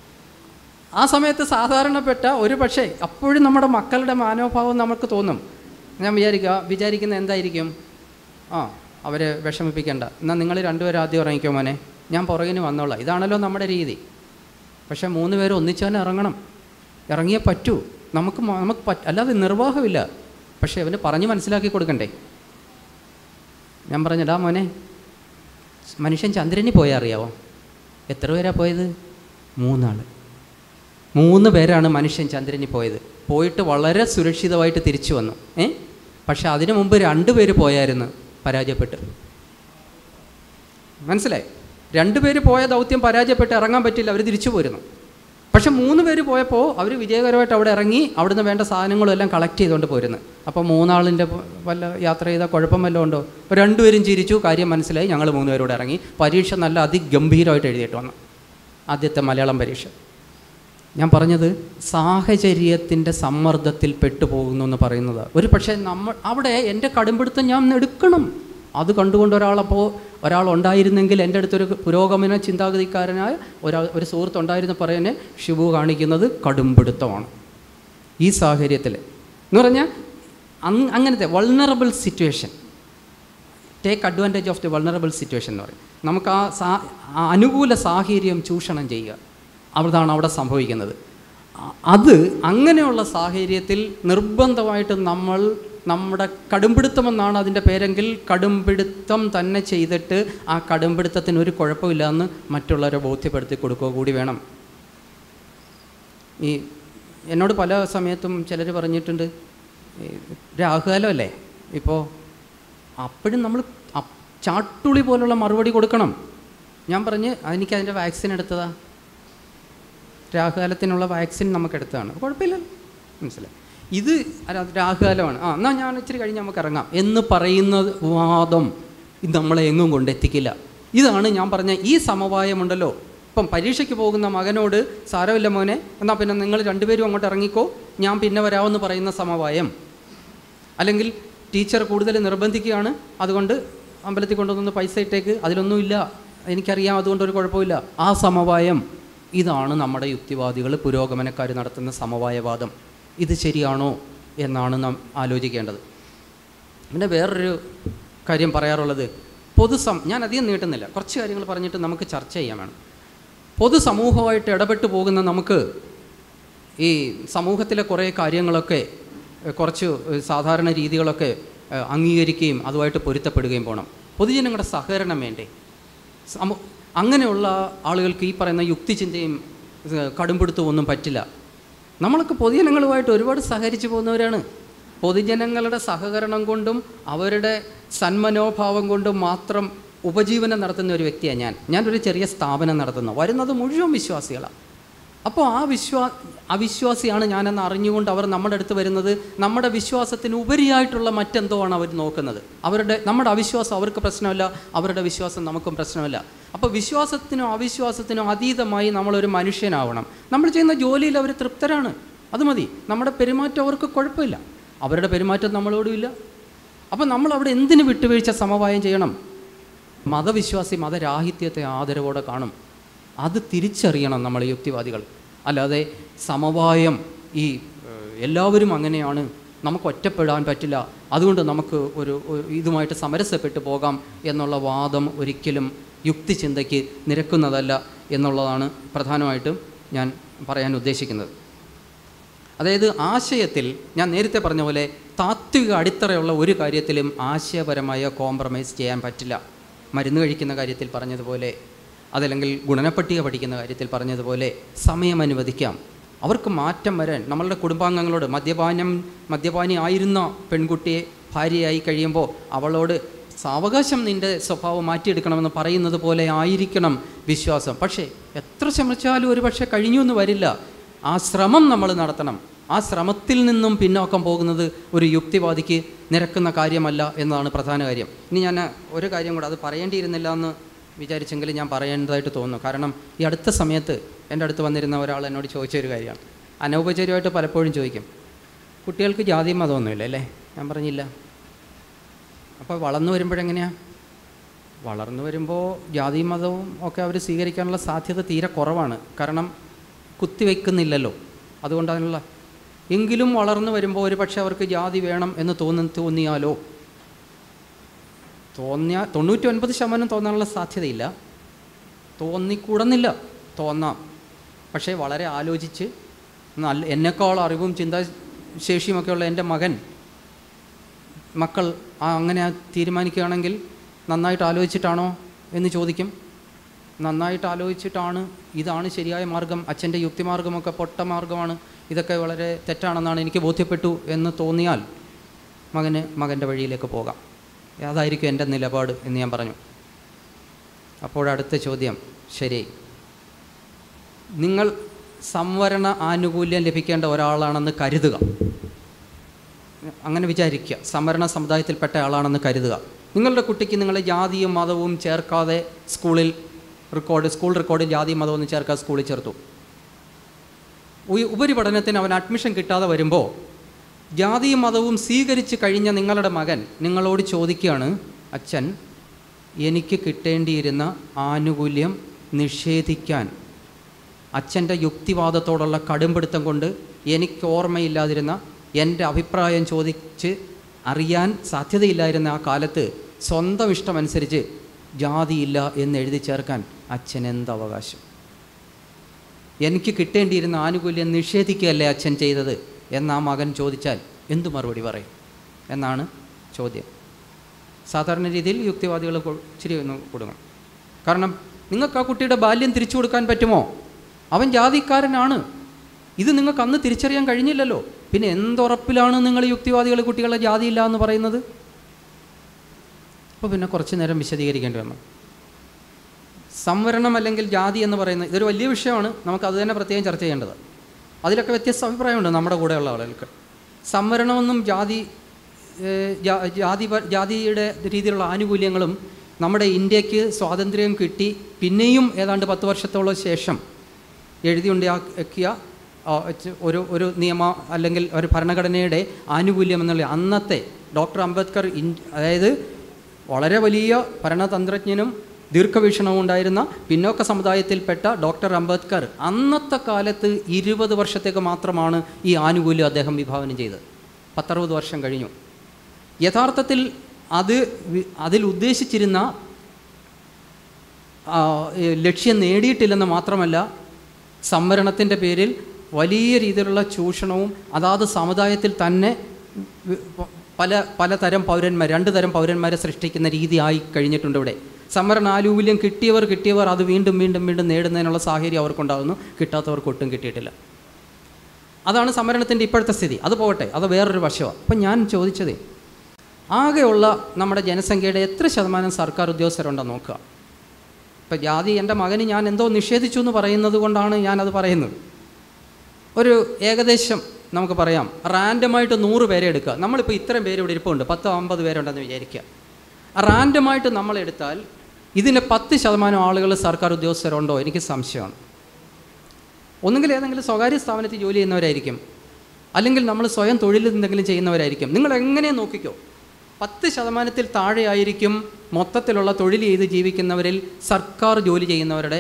ആ സമയത്ത് സാധാരണപ്പെട്ട ഒരു പക്ഷേ അപ്പോഴും നമ്മുടെ മക്കളുടെ മനോഭാവം നമുക്ക് തോന്നും ഞാൻ വിചാരിക്കുക വിചാരിക്കുന്ന എന്തായിരിക്കും ആ അവരെ വിഷമിപ്പിക്കേണ്ട എന്നാൽ നിങ്ങൾ രണ്ടുപേരും ആദ്യം ഇറങ്ങിക്കോ മോനെ ഞാൻ പുറകിന് വന്നോളാം ഇതാണല്ലോ നമ്മുടെ രീതി പക്ഷേ മൂന്ന് പേരും ഒന്നിച്ചു തന്നെ ഇറങ്ങണം ഇറങ്ങിയേ പറ്റൂ നമുക്ക് മ- നമുക്ക് പറ്റ അല്ലാതെ നിർവാഹമില്ല പക്ഷേ അവന് പറഞ്ഞ് മനസ്സിലാക്കി കൊടുക്കണ്ടേ ഞാൻ പറഞ്ഞടാ മോനെ മനുഷ്യൻ ചന്ദ്രനിൽ പോയാൽ അറിയാവോ എത്ര പേരാ പോയത് മൂന്നാൾ മൂന്ന് പേരാണ് മനുഷ്യൻ ചന്ദ്രനിൽ പോയത് പോയിട്ട് വളരെ സുരക്ഷിതമായിട്ട് തിരിച്ചു വന്നു ഏ പക്ഷെ അതിനു മുമ്പ് രണ്ട് പേര് പോയായിരുന്നു പരാജയപ്പെട്ട് മനസ്സിലായി രണ്ട് പേര് പോയ ദൗത്യം പരാജയപ്പെട്ട് ഇറങ്ങാൻ പറ്റില്ല അവർ തിരിച്ചു പോരുന്നു പക്ഷെ മൂന്ന് പേര് പോയപ്പോൾ അവർ വിജയകരമായിട്ട് അവിടെ ഇറങ്ങി അവിടുന്ന് വേണ്ട സാധനങ്ങളും എല്ലാം കളക്ട് ചെയ്തുകൊണ്ട് പോരുന്നു അപ്പോൾ മൂന്നാളിൻ്റെ വല്ല യാത്ര ചെയ്താൽ കുഴപ്പം വല്ലതും ഉണ്ടോ അപ്പോൾ രണ്ടുപേരും ചിരിച്ചു കാര്യം മനസ്സിലായി ഞങ്ങൾ മൂന്ന് പേരോട് ഇറങ്ങി പരീക്ഷ നല്ല അതിഗംഭീരമായിട്ട് എഴുതിയിട്ട് വന്നു ആദ്യത്തെ മലയാളം പരീക്ഷ ഞാൻ പറഞ്ഞത് സാഹചര്യത്തിൻ്റെ സമ്മർദ്ദത്തിൽ പെട്ടുപോകുന്നു എന്ന് പറയുന്നത് ഒരു പക്ഷേ നമ്മൾ അവിടെ എൻ്റെ കടുംപിടുത്തം ഞാൻ എടുക്കണം അത് കണ്ടുകൊണ്ട് ഒരാളപ്പോൾ ഒരാൾ ഉണ്ടായിരുന്നെങ്കിൽ എൻ്റെ അടുത്തൊരു പുരോഗമന ചിന്താഗതിക്കാരനായ ഒരാൾ ഒരു സുഹൃത്ത് ഉണ്ടായിരുന്ന പറയുന്നത് ഷിബു കാണിക്കുന്നത് കടുംപിടുത്തമാണ് ഈ സാഹചര്യത്തിൽ എന്ന് പറഞ്ഞാൽ അങ് അങ്ങനത്തെ vulnerable situation take advantage of the vulnerable situation എന്ന് പറയും നമുക്ക് ആ സാ ആ അനുകൂല സാഹചര്യം ചൂഷണം ചെയ്യുക അതാണ് അവിടെ സംഭവിക്കുന്നത് അ- അത് അങ്ങനെയുള്ള സാഹചര്യത്തിൽ നിർബന്ധമായിട്ട് നമ്മൾ നമ്മുടെ കടുംപിടുത്തമെന്നാണ് അതിൻ്റെ പേരെങ്കിൽ കടുംപിടുത്തം തന്നെ ചെയ്തിട്ട് ആ കടുംപിടുത്തത്തിന് ഒരു കുഴപ്പമില്ല എന്ന് മറ്റുള്ളവരെ ബോധ്യപ്പെടുത്തി കൊടുക്കുക കൂടി വേണം ഈ എന്നോട് പല സമയത്തും ചിലർ പറഞ്ഞിട്ടുണ്ട് ഈ രാഹുകാലമല്ലേ ഇപ്പോൾ അപ്പോഴും നമ്മൾ അപ്- ചാട്ടുളി പോലുള്ള മറുപടി കൊടുക്കണം ഞാൻ പറഞ്ഞ് എനിക്ക് അതിൻ്റെ വാക്സിൻ എടുത്തതാ രാഹുകാലത്തിനുള്ള വാക്സിൻ നമുക്ക് എടുത്തതാണ് കുഴപ്പമില്ലല്ലോ മനസ്സിലായി ഇത് അല്ല, അത് രാഹുകാലമാണ് ആ എന്നാൽ ഞാൻ ഇച്ചിരി കഴിഞ്ഞ് നമുക്ക് ഇറങ്ങാം എന്ന് പറയുന്ന വാദം ഇത് നമ്മളെ എങ്ങും കൊണ്ടെത്തിക്കില്ല ഇതാണ് ഞാൻ പറഞ്ഞ ഈ സമവായമുണ്ടല്ലോ ഇപ്പം പരീക്ഷയ്ക്ക് പോകുന്ന മകനോട് സാരമില്ല മോനെ എന്നാൽ പിന്നെ നിങ്ങൾ രണ്ടുപേരും അങ്ങോട്ട് ഇറങ്ങിക്കോ ഞാൻ പിന്നെ വരാമെന്ന് പറയുന്ന സമവായം അല്ലെങ്കിൽ ടീച്ചർ കൂടുതൽ നിർബന്ധിക്കുകയാണ് അതുകൊണ്ട് അമ്പലത്തിൽ കൊണ്ടുവന്ന് പൈസ ഇട്ടേക്ക് അതിലൊന്നുമില്ല എനിക്കറിയാം അതുകൊണ്ട് ഒരു കുഴപ്പമില്ല ആ സമവായം ഇതാണ് നമ്മുടെ യുക്തിവാദികൾ പുരോഗമനക്കാർ നടത്തുന്ന സമവായവാദം ഇത് ശരിയാണോ എന്നാണ് നാം ആലോചിക്കേണ്ടത് പിന്നെ വേറൊരു കാര്യം പറയാറുള്ളത് പൊതുസം ഞാൻ അധികം നീട്ടുന്നില്ല കുറച്ച് കാര്യങ്ങൾ പറഞ്ഞിട്ട് നമുക്ക് ചർച്ച ചെയ്യാൻ വേണം പൊതുസമൂഹമായിട്ട് ഇടപെട്ട് പോകുന്ന നമുക്ക് ഈ സമൂഹത്തിലെ കുറേ കാര്യങ്ങളൊക്കെ എഹ്, കുറച്ച് എഹ്, സാധാരണ രീതികളൊക്കെ എഹ്, അംഗീകരിക്കുകയും അതുമായിട്ട് പൊരുത്തപ്പെടുകയും പോകണം പൊതുജനങ്ങളുടെ സഹകരണം വേണ്ടേ സമൂ അങ്ങനെയുള്ള ആളുകൾക്ക് ഈ പറയുന്ന യുക്തിചിന്തയും ഏഹ്, കടുംപിടുത്തവും ഒന്നും പറ്റില്ല നമ്മളൊക്കെ പൊതുജനങ്ങളുമായിട്ട് ഒരുപാട് സഹകരിച്ചു പോകുന്നവരാണ് പൊതുജനങ്ങളുടെ സഹകരണം കൊണ്ടും അവരുടെ സന്മനോഭാവം കൊണ്ടും മാത്രം ഉപജീവനം നടത്തുന്ന ഒരു വ്യക്തിയാണ് ഞാൻ ഞാനൊരു ചെറിയ സ്ഥാപനം നടത്തുന്നു വരുന്നത് മുഴുവൻ വിശ്വാസികളാണ് അപ്പോൾ ആ വിശ്വാ അവിശ്വാസിയാണ് ഞാനെന്ന് അറിഞ്ഞുകൊണ്ട് അവർ നമ്മുടെ അടുത്ത് വരുന്നത് നമ്മുടെ വിശ്വാസത്തിന് ഉപരിയായിട്ടുള്ള മറ്റെന്തോ ആണ് അവർ നോക്കുന്നത് അവരുടെ നമ്മുടെ അവിശ്വാസം അവർക്ക് പ്രശ്നമല്ല അവരുടെ വിശ്വാസം നമുക്കും പ്രശ്നമല്ല അപ്പോൾ വിശ്വാസത്തിനോ അവിശ്വാസത്തിനോ അതീതമായി നമ്മളൊരു മനുഷ്യനാവണം നമ്മൾ ചെയ്യുന്ന ജോലിയിൽ അവർ തൃപ്തരാണ് അത് മതി നമ്മുടെ പെരുമാറ്റം അവർക്ക് കുഴപ്പമില്ല അവരുടെ പെരുമാറ്റം നമ്മളോടും ഇല്ല അപ്പോൾ നമ്മൾ അവിടെ എന്തിന് വിട്ടുവീഴ്ച സമവായം ചെയ്യണം മതവിശ്വാസി മതരാഹിത്യത്തെ ആദരവോടെ കാണും അത് തിരിച്ചറിയണം നമ്മൾ യുക്തിവാദികൾ അല്ലാതെ സമവായം ഈ ഏഹ്, എല്ലാവരും അങ്ങനെയാണ് നമുക്ക് ഒറ്റപ്പെടാൻ പറ്റില്ല അതുകൊണ്ട് നമുക്ക് ഒരു ഒരു ഇതുമായിട്ട് സമരസപ്പെട്ട് പോകാം എന്നുള്ള വാദം ഒരിക്കലും യുക്തിചിന്തയ്ക്ക് നിരക്കുന്നതല്ല എന്നുള്ളതാണ് പ്രധാനമായിട്ടും ഞാൻ പറയാൻ ഉദ്ദേശിക്കുന്നത് അതായത് ആശയത്തിൽ ഞാൻ നേരത്തെ പറഞ്ഞ പോലെ താത്വിക അടിത്തറയുള്ള ഒരു കാര്യത്തിലും ആശയപരമായ കോംപ്രമൈസ് ചെയ്യാൻ പറ്റില്ല മരുന്ന് കഴിക്കുന്ന കാര്യത്തിൽ പറഞ്ഞതുപോലെ അതല്ലെങ്കിൽ ഗുണനപ്പട്ടിക പഠിക്കുന്ന കാര്യത്തിൽ പറഞ്ഞതുപോലെ സമയം അനുവദിക്കാം അവർക്ക് മാറ്റം വരാൻ നമ്മളുടെ കുടുംബാംഗങ്ങളോട് മദ്യപാനം മദ്യപാനി ആയിരുന്ന പെൺകുട്ടിയെ ഭാര്യയായി കഴിയുമ്പോൾ അവളോട് സാവകാശം നിൻ്റെ സ്വഭാവം മാറ്റിയെടുക്കണമെന്ന് പറയുന്നത് പോലെ ആയിരിക്കണം വിശ്വാസം പക്ഷേ എത്ര ശ്രമിച്ചാലും ഒരു പക്ഷേ കഴിഞ്ഞു എന്ന് വരില്ല ആ ശ്രമം നമ്മൾ നടത്തണം ആ ശ്രമത്തിൽ നിന്നും പിന്നോക്കം പോകുന്നത് ഒരു യുക്തിവാദിക്ക് നിരക്കുന്ന കാര്യമല്ല എന്നതാണ് പ്രധാന കാര്യം ഇനി ഞാൻ ഒരു കാര്യം കൂടെ അത് പറയേണ്ടിയിരുന്നില്ല എന്ന് വിചാരിച്ചെങ്കിലും ഞാൻ പറയേണ്ടതായിട്ട് തോന്നുന്നു കാരണം ഈ അടുത്ത സമയത്ത് എൻ്റെ അടുത്ത് വന്നിരുന്ന ഒരാൾ എന്നോട് ചോദിച്ച ഒരു കാര്യമാണ് അനൗപചാരികമായിട്ട് പലപ്പോഴും ചോദിക്കും കുട്ടികൾക്ക് ജാതി മതമൊന്നുമില്ല അല്ലേ ഞാൻ പറഞ്ഞില്ല അപ്പോൾ വളർന്നു വരുമ്പോഴെങ്ങനെയാണ് വളർന്നു വരുമ്പോൾ ജാതി മതവും ഒക്കെ അവർ സ്വീകരിക്കാനുള്ള സാധ്യത തീരെ കുറവാണ് കാരണം കുത്തിവെക്കുന്നില്ലല്ലോ അതുകൊണ്ട് അതിനുള്ള എങ്കിലും വളർന്നു വരുമ്പോൾ ഒരു പക്ഷേ അവർക്ക് ജാതി വേണം എന്ന് തോന്നി തോന്നിയാലോ തോന്നിയ തൊണ്ണൂറ്റി ഒൻപത് ശതമാനം തോന്നാനുള്ള സാധ്യതയില്ല തോന്നിക്കൂടുന്നില്ല തോന്നാം പക്ഷേ വളരെ ആലോചിച്ച് നല്ല എന്നെക്കാൾ അറിവും ചിന്താശേഷിയുമൊക്കെയുള്ള എൻ്റെ മകൻ മക്കൾ ആ അങ്ങനെ തീരുമാനിക്കുകയാണെങ്കിൽ നന്നായിട്ട് ആലോചിച്ചിട്ടാണോ എന്ന് ചോദിക്കും നന്നായിട്ട് ആലോചിച്ചിട്ടാണ് ഇതാണ് ശരിയായ മാർഗം അച്ഛൻ്റെ യുക്തിമാർഗമൊക്കെ പൊട്ട മാർഗമാണ് ഇതൊക്കെ വളരെ തെറ്റാണെന്നാണ് എനിക്ക് ബോധ്യപ്പെട്ടു എന്ന് തോന്നിയാൽ മകന് മകൻ്റെ വഴിയിലേക്ക് പോകാം അതായിരിക്കും എൻ്റെ നിലപാട് എന്ന് ഞാൻ പറഞ്ഞു അപ്പോഴടുത്ത ചോദ്യം ശരി നിങ്ങൾ സംവരണ ആനുകൂല്യം ലഭിക്കേണ്ട ഒരാളാണെന്ന് കരുതുക അങ്ങനെ വിചാരിക്കുക സംവരണ സമുദായത്തിൽപ്പെട്ട ആളാണെന്ന് കരുതുക നിങ്ങളുടെ കുട്ടിക്ക് നിങ്ങളെ ജാതിയും മതവും ചേർക്കാതെ സ്കൂളിൽ റെക്കോർഡ് സ്കൂൾ റെക്കോർഡിൽ ജാതിയും മതവും ഒന്നും ചേർക്കാതെ സ്കൂളിൽ ചേർത്തു ഉയ- ഉപരിപഠനത്തിന് അവൻ അഡ്മിഷൻ കിട്ടാതെ വരുമ്പോൾ ജാതിയും മതവും സ്വീകരിച്ച് കഴിഞ്ഞ നിങ്ങളുടെ മകൻ നിങ്ങളോട് ചോദിക്കുകയാണ് അച്ഛൻ എനിക്ക് കിട്ടേണ്ടിയിരുന്ന ആനുകൂല്യം നിഷേധിക്കാൻ അച്ഛൻ്റെ യുക്തിവാദത്തോടുള്ള കടുംപിടുത്തം കൊണ്ട് എനിക്ക് ഓർമ്മയില്ലാതിരുന്ന എൻ്റെ അഭിപ്രായം ചോദിച്ച് അറിയാൻ സാധ്യതയില്ലായിരുന്ന ആ കാലത്ത് സ്വന്തം ഇഷ്ടമനുസരിച്ച് ജാതിയില്ല എന്ന് എഴുതി ചേർക്കാൻ അച്ഛൻ എന്ത് അവകാശം എനിക്ക് കിട്ടേണ്ടിയിരുന്ന ആനുകൂല്യം നിഷേധിക്കുകയല്ലേ അച്ഛൻ ചെയ്തത് എന്ന് ആ മകൻ ചോദിച്ചാൽ എന്തു മറുപടി പറയും എന്നാണ് ചോദ്യം സാധാരണ രീതിയിൽ യുക്തിവാദികൾ കൊ- ഇച്ചിരി ഒന്ന് കൊടുക്കണം കാരണം നിങ്ങൾക്ക് ആ കുട്ടിയുടെ ബാല്യം തിരിച്ചു കൊടുക്കാൻ പറ്റുമോ അവൻ ജാതിക്കാരനാണ് ഇത് നിങ്ങൾക്ക് അന്ന് തിരിച്ചറിയാൻ കഴിഞ്ഞില്ലല്ലോ പിന്നെ എന്തുറപ്പിലാണ് നിങ്ങൾ യുക്തിവാദികൾ കുട്ടികളെ ജാതിയില്ല എന്ന് പറയുന്നത് അപ്പോൾ പിന്നെ കുറച്ച് നേരം വിശദീകരിക്കേണ്ടി വന്നു സംവരണം അല്ലെങ്കിൽ ജാതി എന്ന് പറയുന്നത് ഇതൊരു വലിയ വിഷയമാണ് നമുക്ക് അത് തന്നെ പ്രത്യേകം ചർച്ച ചെയ്യേണ്ടത് അതിലൊക്കെ വ്യത്യസ്ത അഭിപ്രായമുണ്ട് നമ്മുടെ കൂടെയുള്ള ആളുകൾക്ക് സംവരണമെന്നും ജാതി ഏഹ്, ജാ- ജാതി പ- ജാതിയുടെ രീതിയിലുള്ള ആനുകൂല്യങ്ങളും നമ്മുടെ ഇന്ത്യക്ക് സ്വാതന്ത്ര്യം കിട്ടി പിന്നെയും ഏതാണ്ട് പത്ത് വർഷത്തോളം ശേഷം എഴുതിയുണ്ടാക്കിയ ആ, ച- ഒരു ഒരു നിയമ അല്ലെങ്കിൽ ഒരു ഭരണഘടനയുടെ ആനുകൂല്യം എന്നുള്ള അന്നത്തെ ഡോക്ടർ അംബേദ്കർ ഇൻ അതായത് വളരെ വലിയ ഭരണതന്ത്രജ്ഞനും ദീർഘവീക്ഷണവും ഉണ്ടായിരുന്ന പിന്നോക്ക സമുദായത്തിൽപ്പെട്ട ഡോക്ടർ അംബേദ്കർ അന്നത്തെ കാലത്ത് ഇരുപത് വർഷത്തേക്ക് മാത്രമാണ് ഈ ആനുകൂല്യം അദ്ദേഹം വിഭാവനം ചെയ്തത് പത്തറുപത് വർഷം കഴിഞ്ഞു യഥാർത്ഥത്തിൽ അത് വി- അതിൽ ഉദ്ദേശിച്ചിരുന്ന ആ, ഏ, ലക്ഷ്യം നേടിയിട്ടില്ലെന്ന് മാത്രമല്ല സംവരണത്തിൻ്റെ പേരിൽ വലിയ രീതിയിലുള്ള ചൂഷണവും അതാത് സമുദായത്തിൽ തന്നെ വി- പ- പല പലതരം പൗരന്മാർ രണ്ട് തരം പൗരന്മാരെ സൃഷ്ടിക്കുന്ന രീതിയായി കഴിഞ്ഞിട്ടുണ്ട് ഇവിടെ സംവരണ ആനുകൂല്യം കിട്ടിയവർ കിട്ടിയവർ അത് വീണ്ടും വീണ്ടും വീണ്ടും നേടുന്നതിനുള്ള സാഹചര്യം അവർക്കുണ്ടാകുന്നു കിട്ടാത്തവർക്ക് ഒട്ടും കിട്ടിയിട്ടില്ല അതാണ് സംവരണത്തിൻ്റെ ഇപ്പോഴത്തെ സ്ഥിതി അത് പോകട്ടെ അത് വേറൊരു വശമാണ് അപ്പം ഞാൻ ചോദിച്ചതേ ആകെയുള്ള നമ്മുടെ ജനസംഖ്യയുടെ എത്ര ശതമാനം സർക്കാർ ഉദ്യോഗസ്ഥരുണ്ടെന്ന് നോക്കുക ഇപ്പം ജാതി എൻ്റെ മകന് ഞാൻ എന്തോ നിഷേധിച്ചു എന്ന് പറയുന്നത് കൊണ്ടാണ് ഞാനത് പറയുന്നത് ഒരു ഏകദേശം നമുക്ക് പറയാം റാൻഡമായിട്ട് നൂറ് പേരെ എടുക്കുക നമ്മളിപ്പോൾ ഇത്രയും പേര് ഇവിടെ ഇരിപ്പുണ്ട് പത്ത് അമ്പത് പേരുണ്ടെന്ന് വിചാരിക്കുക റാൻഡമായിട്ട് നമ്മളെടുത്താൽ ഇതിൻ്റെ പത്ത് ശതമാനം ആളുകൾ സർക്കാർ ഉദ്യോഗസ്ഥരുണ്ടോ എനിക്ക് സംശയമാണ് ഒന്നുകിൽ ഏതെങ്കിലും സ്വകാര്യ സ്ഥാപനത്തിൽ ജോലി ചെയ്യുന്നവരായിരിക്കും അല്ലെങ്കിൽ നമ്മൾ സ്വയം തൊഴിൽ എന്തെങ്കിലും ചെയ്യുന്നവരായിരിക്കും നിങ്ങൾ എങ്ങനെ നോക്കിക്കോ പത്ത് ശതമാനത്തിൽ താഴെയായിരിക്കും മൊത്തത്തിലുള്ള തൊഴിൽ ചെയ്ത് ജീവിക്കുന്നവരിൽ സർക്കാർ ജോലി ചെയ്യുന്നവരുടെ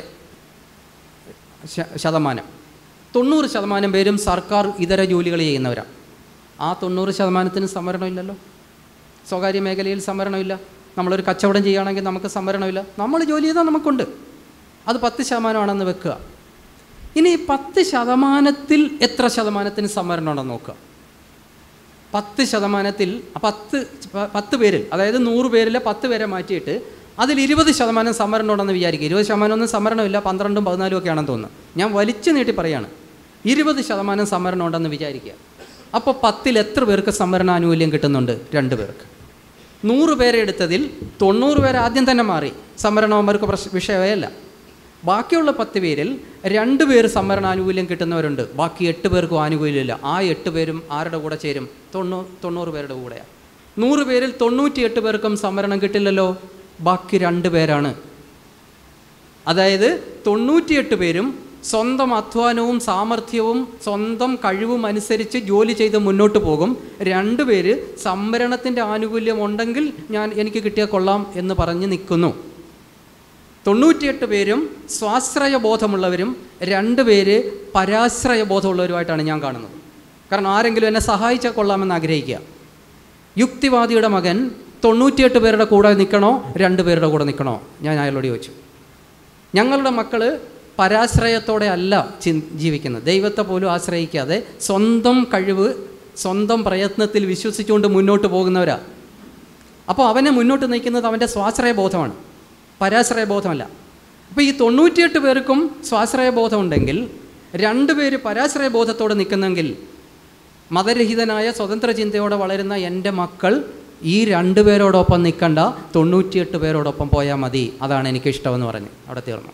ശ- ശതമാനം തൊണ്ണൂറ് ശതമാനം പേരും സർക്കാർ ഇതര ജോലികൾ ചെയ്യുന്നവരാണ് ആ തൊണ്ണൂറ് ശതമാനത്തിന് സംവരണമില്ലല്ലോ സ്വകാര്യ മേഖലയിൽ സംവരണമില്ല നമ്മളൊരു കച്ചവടം ചെയ്യുകയാണെങ്കിൽ നമുക്ക് സംവരണമില്ല നമ്മൾ ജോലി ചെയ്താൽ നമുക്കുണ്ട് അത് പത്ത് ശതമാനമാണെന്ന് വെക്കുക ഇനി ഈ പത്ത് ശതമാനത്തിൽ എത്ര ശതമാനത്തിന് സംവരണം ഉണ്ടെന്ന് നോക്കുക പത്ത് ശതമാനത്തിൽ ആ പത്ത് പ- പത്ത് പേരിൽ അതായത് നൂറ് പേരിലെ പത്ത് പേരെ മാറ്റിയിട്ട് അതിൽ ഇരുപത് ശതമാനം സംവരണം ഉണ്ടെന്ന് വിചാരിക്കുക ഇരുപത് ശതമാനം ഒന്നും സംവരണമില്ല പന്ത്രണ്ടും പതിനാലും ഒക്കെ ആണെന്ന് തോന്നുന്നു ഞാൻ വലിച്ചു നീട്ടി പറയാണ് ഇരുപത് ശതമാനം സംവരണം ഉണ്ടെന്ന് വിചാരിക്കുക അപ്പോൾ പത്തിൽ എത്ര പേർക്ക് സംവരണ ആനുകൂല്യം കിട്ടുന്നുണ്ട് രണ്ട് പേർക്ക് നൂറ് പേരെ എടുത്തതിൽ തൊണ്ണൂറ് പേര് ആദ്യം തന്നെ മാറി സംവരണം അവർക്ക് പ്രശ് വിഷയമേ അല്ല ബാക്കിയുള്ള പത്ത് പേരിൽ രണ്ട് പേര് സംവരണ ആനുകൂല്യം കിട്ടുന്നവരുണ്ട് ബാക്കി എട്ട് പേർക്കും ആനുകൂല്യമില്ല ആ എട്ട് പേരും ആരുടെ കൂടെ ചേരും തൊണ്ണൂ തൊണ്ണൂറ് പേരുടെ കൂടെയാണ് നൂറ് പേരിൽ തൊണ്ണൂറ്റിയെട്ട് പേർക്കും സംവരണം കിട്ടില്ലല്ലോ ബാക്കി രണ്ട് പേരാണ് അതായത് തൊണ്ണൂറ്റിയെട്ട് പേരും സ്വന്തം അധ്വാനവും സാമർഥ്യവും സ്വന്തം കഴിവും അനുസരിച്ച് ജോലി ചെയ്ത് മുന്നോട്ട് പോകും രണ്ടുപേര് സംവരണത്തിൻ്റെ ആനുകൂല്യം ഉണ്ടെങ്കിൽ ഞാൻ എനിക്ക് കിട്ടിയാൽ കൊള്ളാം എന്ന് പറഞ്ഞ് നിൽക്കുന്നു തൊണ്ണൂറ്റിയെട്ട് പേരും സ്വാശ്രയ ബോധമുള്ളവരും രണ്ട് പേര് പരാശ്രയ ബോധമുള്ളവരുമായിട്ടാണ് ഞാൻ കാണുന്നത് കാരണം ആരെങ്കിലും എന്നെ സഹായിച്ചാൽ കൊള്ളാമെന്ന് ആഗ്രഹിക്കുക യുക്തിവാദിയുടെ മകൻ തൊണ്ണൂറ്റിയെട്ട് പേരുടെ കൂടെ നിൽക്കണോ രണ്ട് പേരുടെ കൂടെ നിൽക്കണോ ഞാൻ അയാളോട് ചോദിച്ചു ഞങ്ങളുടെ മക്കൾ പരാശ്രയത്തോടെ അല്ല ചി ജീവിക്കുന്നത് ദൈവത്തെ പോലും ആശ്രയിക്കാതെ സ്വന്തം കഴിവ് സ്വന്തം പ്രയത്നത്തിൽ വിശ്വസിച്ചുകൊണ്ട് മുന്നോട്ട് പോകുന്നവരാ അപ്പോൾ അവനെ മുന്നോട്ട് നയിക്കുന്നത് അവൻ്റെ സ്വാശ്രയ ബോധമാണ് പരാശ്രയ ബോധമല്ല അപ്പോൾ ഈ തൊണ്ണൂറ്റിയെട്ട് പേർക്കും സ്വാശ്രയ ബോധമുണ്ടെങ്കിൽ രണ്ട് പേര് പരാശ്രയ ബോധത്തോടെ നിൽക്കുന്നെങ്കിൽ മതരഹിതനായ സ്വതന്ത്ര ചിന്തയോടെ വളരുന്ന എൻ്റെ മക്കൾ ഈ രണ്ട് പേരോടൊപ്പം നിൽക്കണ്ട തൊണ്ണൂറ്റിയെട്ട് പേരോടൊപ്പം പോയാൽ മതി അതാണ് എനിക്കിഷ്ടമെന്ന് പറഞ്ഞ് അവിടെ തീർന്നു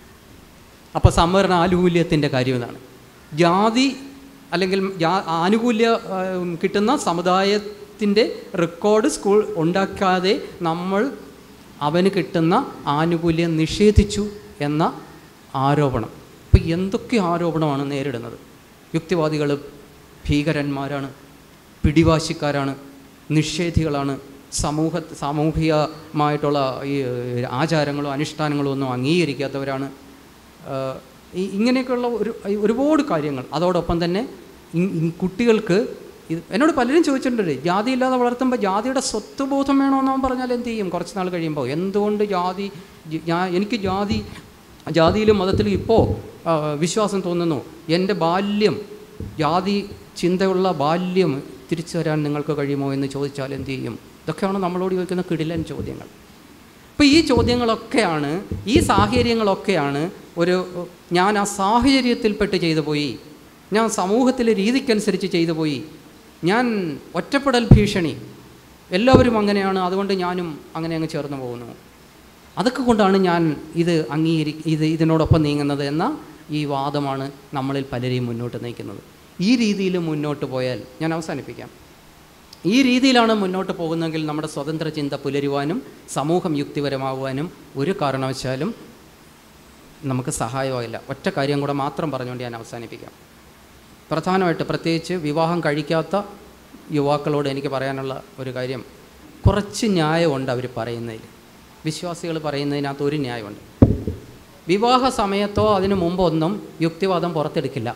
അപ്പോൾ സംവരണ ആനുകൂല്യത്തിൻ്റെ കാര്യം ഇതാണ് ജാതി അല്ലെങ്കിൽ ജാ- ആനുകൂല്യ ആ, കിട്ടുന്ന സമുദായത്തിൻ്റെ റെക്കോർഡ് സ്കൂൾ ഉണ്ടാക്കാതെ നമ്മൾ അവന് കിട്ടുന്ന ആനുകൂല്യം നിഷേധിച്ചു എന്ന ആരോപണം അപ്പോൾ എന്തൊക്കെ ആരോപണമാണ് നേരിടുന്നത് യുക്തിവാദികൾ ഭീകരന്മാരാണ് പിടിവാശിക്കാരാണ് നിഷേധികളാണ് സമൂഹ സാമൂഹികമായിട്ടുള്ള ഈ ആചാരങ്ങളോ അനുഷ്ഠാനങ്ങളോ ഒന്നും അംഗീകരിക്കാത്തവരാണ് ആഹ് ഈ- ഇങ്ങനെയൊക്കെയുള്ള ഒരു ഒരുപാട് കാര്യങ്ങൾ അതോടൊപ്പം തന്നെ ഇ- ഈ കുട്ടികൾക്ക് ഇത് എന്നോട് പലരും ചോദിച്ചിട്ടുണ്ട് ജാതി ഇല്ലാതെ വളർത്തുമ്പോൾ ജാതിയുടെ സ്വത്വബോധം വേണമെന്ന് അവൻ പറഞ്ഞാൽ എന്ത് ചെയ്യും കുറച്ച് നാൾ കഴിയുമ്പോൾ എന്തുകൊണ്ട് ജാതി ജ- ഞാൻ എനിക്ക് ജാതി ജാതിയിലും മതത്തിലും ഇപ്പോൾ വിശ്വാസം തോന്നുന്നു എൻ്റെ ബാല്യം ജാതി ചിന്തയുള്ള ബാല്യം തിരിച്ചു തരാൻ നിങ്ങൾക്ക് കഴിയുമോ എന്ന് ചോദിച്ചാൽ എന്ത് ചെയ്യും ഇതൊക്കെയാണ് നമ്മളോട് ചോദിക്കുന്ന കിടിലൻ ചോദ്യങ്ങൾ അപ്പോൾ ഈ ചോദ്യങ്ങളൊക്കെയാണ് ഈ സാഹചര്യങ്ങളൊക്കെയാണ് ഒരു ഞാൻ ആ സാഹചര്യത്തിൽപ്പെട്ട് ചെയ്തു പോയി ഞാൻ സമൂഹത്തിലെ രീതിക്കനുസരിച്ച് ചെയ്തു പോയി ഞാൻ ഒറ്റപ്പെടൽ ഭീഷണി എല്ലാവരും അങ്ങനെയാണ് അതുകൊണ്ട് ഞാനും അങ്ങനെ അങ്ങ് ചേർന്ന് പോകുന്നു അതൊക്കെ കൊണ്ടാണ് ഞാൻ ഇത് അംഗീകരി ഇത് ഇതിനോടൊപ്പം നീങ്ങുന്നത് എന്ന ഈ വാദമാണ് നമ്മളിൽ പലരെയും മുന്നോട്ട് നയിക്കുന്നത് ഈ രീതിയിൽ മുന്നോട്ട് പോയാൽ ഞാൻ അവസാനിപ്പിക്കാം ഈ രീതിയിലാണ് മുന്നോട്ട് പോകുന്നതെങ്കിൽ നമ്മുടെ സ്വതന്ത്ര ചിന്ത പുലരുവാനും സമൂഹം യുക്തിപരമാകുവാനും ഒരു കാരണവശാലും നമുക്ക് സഹായമാകില്ല ഒറ്റ കാര്യം കൂടെ മാത്രം പറഞ്ഞുകൊണ്ട് ഞാൻ അവസാനിപ്പിക്കാം പ്രധാനമായിട്ട് പ്രത്യേകിച്ച് വിവാഹം കഴിക്കാത്ത യുവാക്കളോട് എനിക്ക് പറയാനുള്ള ഒരു കാര്യം കുറച്ച് ന്യായമുണ്ട് അവർ പറയുന്നതിൽ വിശ്വാസികൾ പറയുന്നതിനകത്ത് ഒരു ന്യായമുണ്ട് വിവാഹ സമയത്തോ അതിനു മുമ്പൊന്നും യുക്തിവാദം പുറത്തെടുക്കില്ല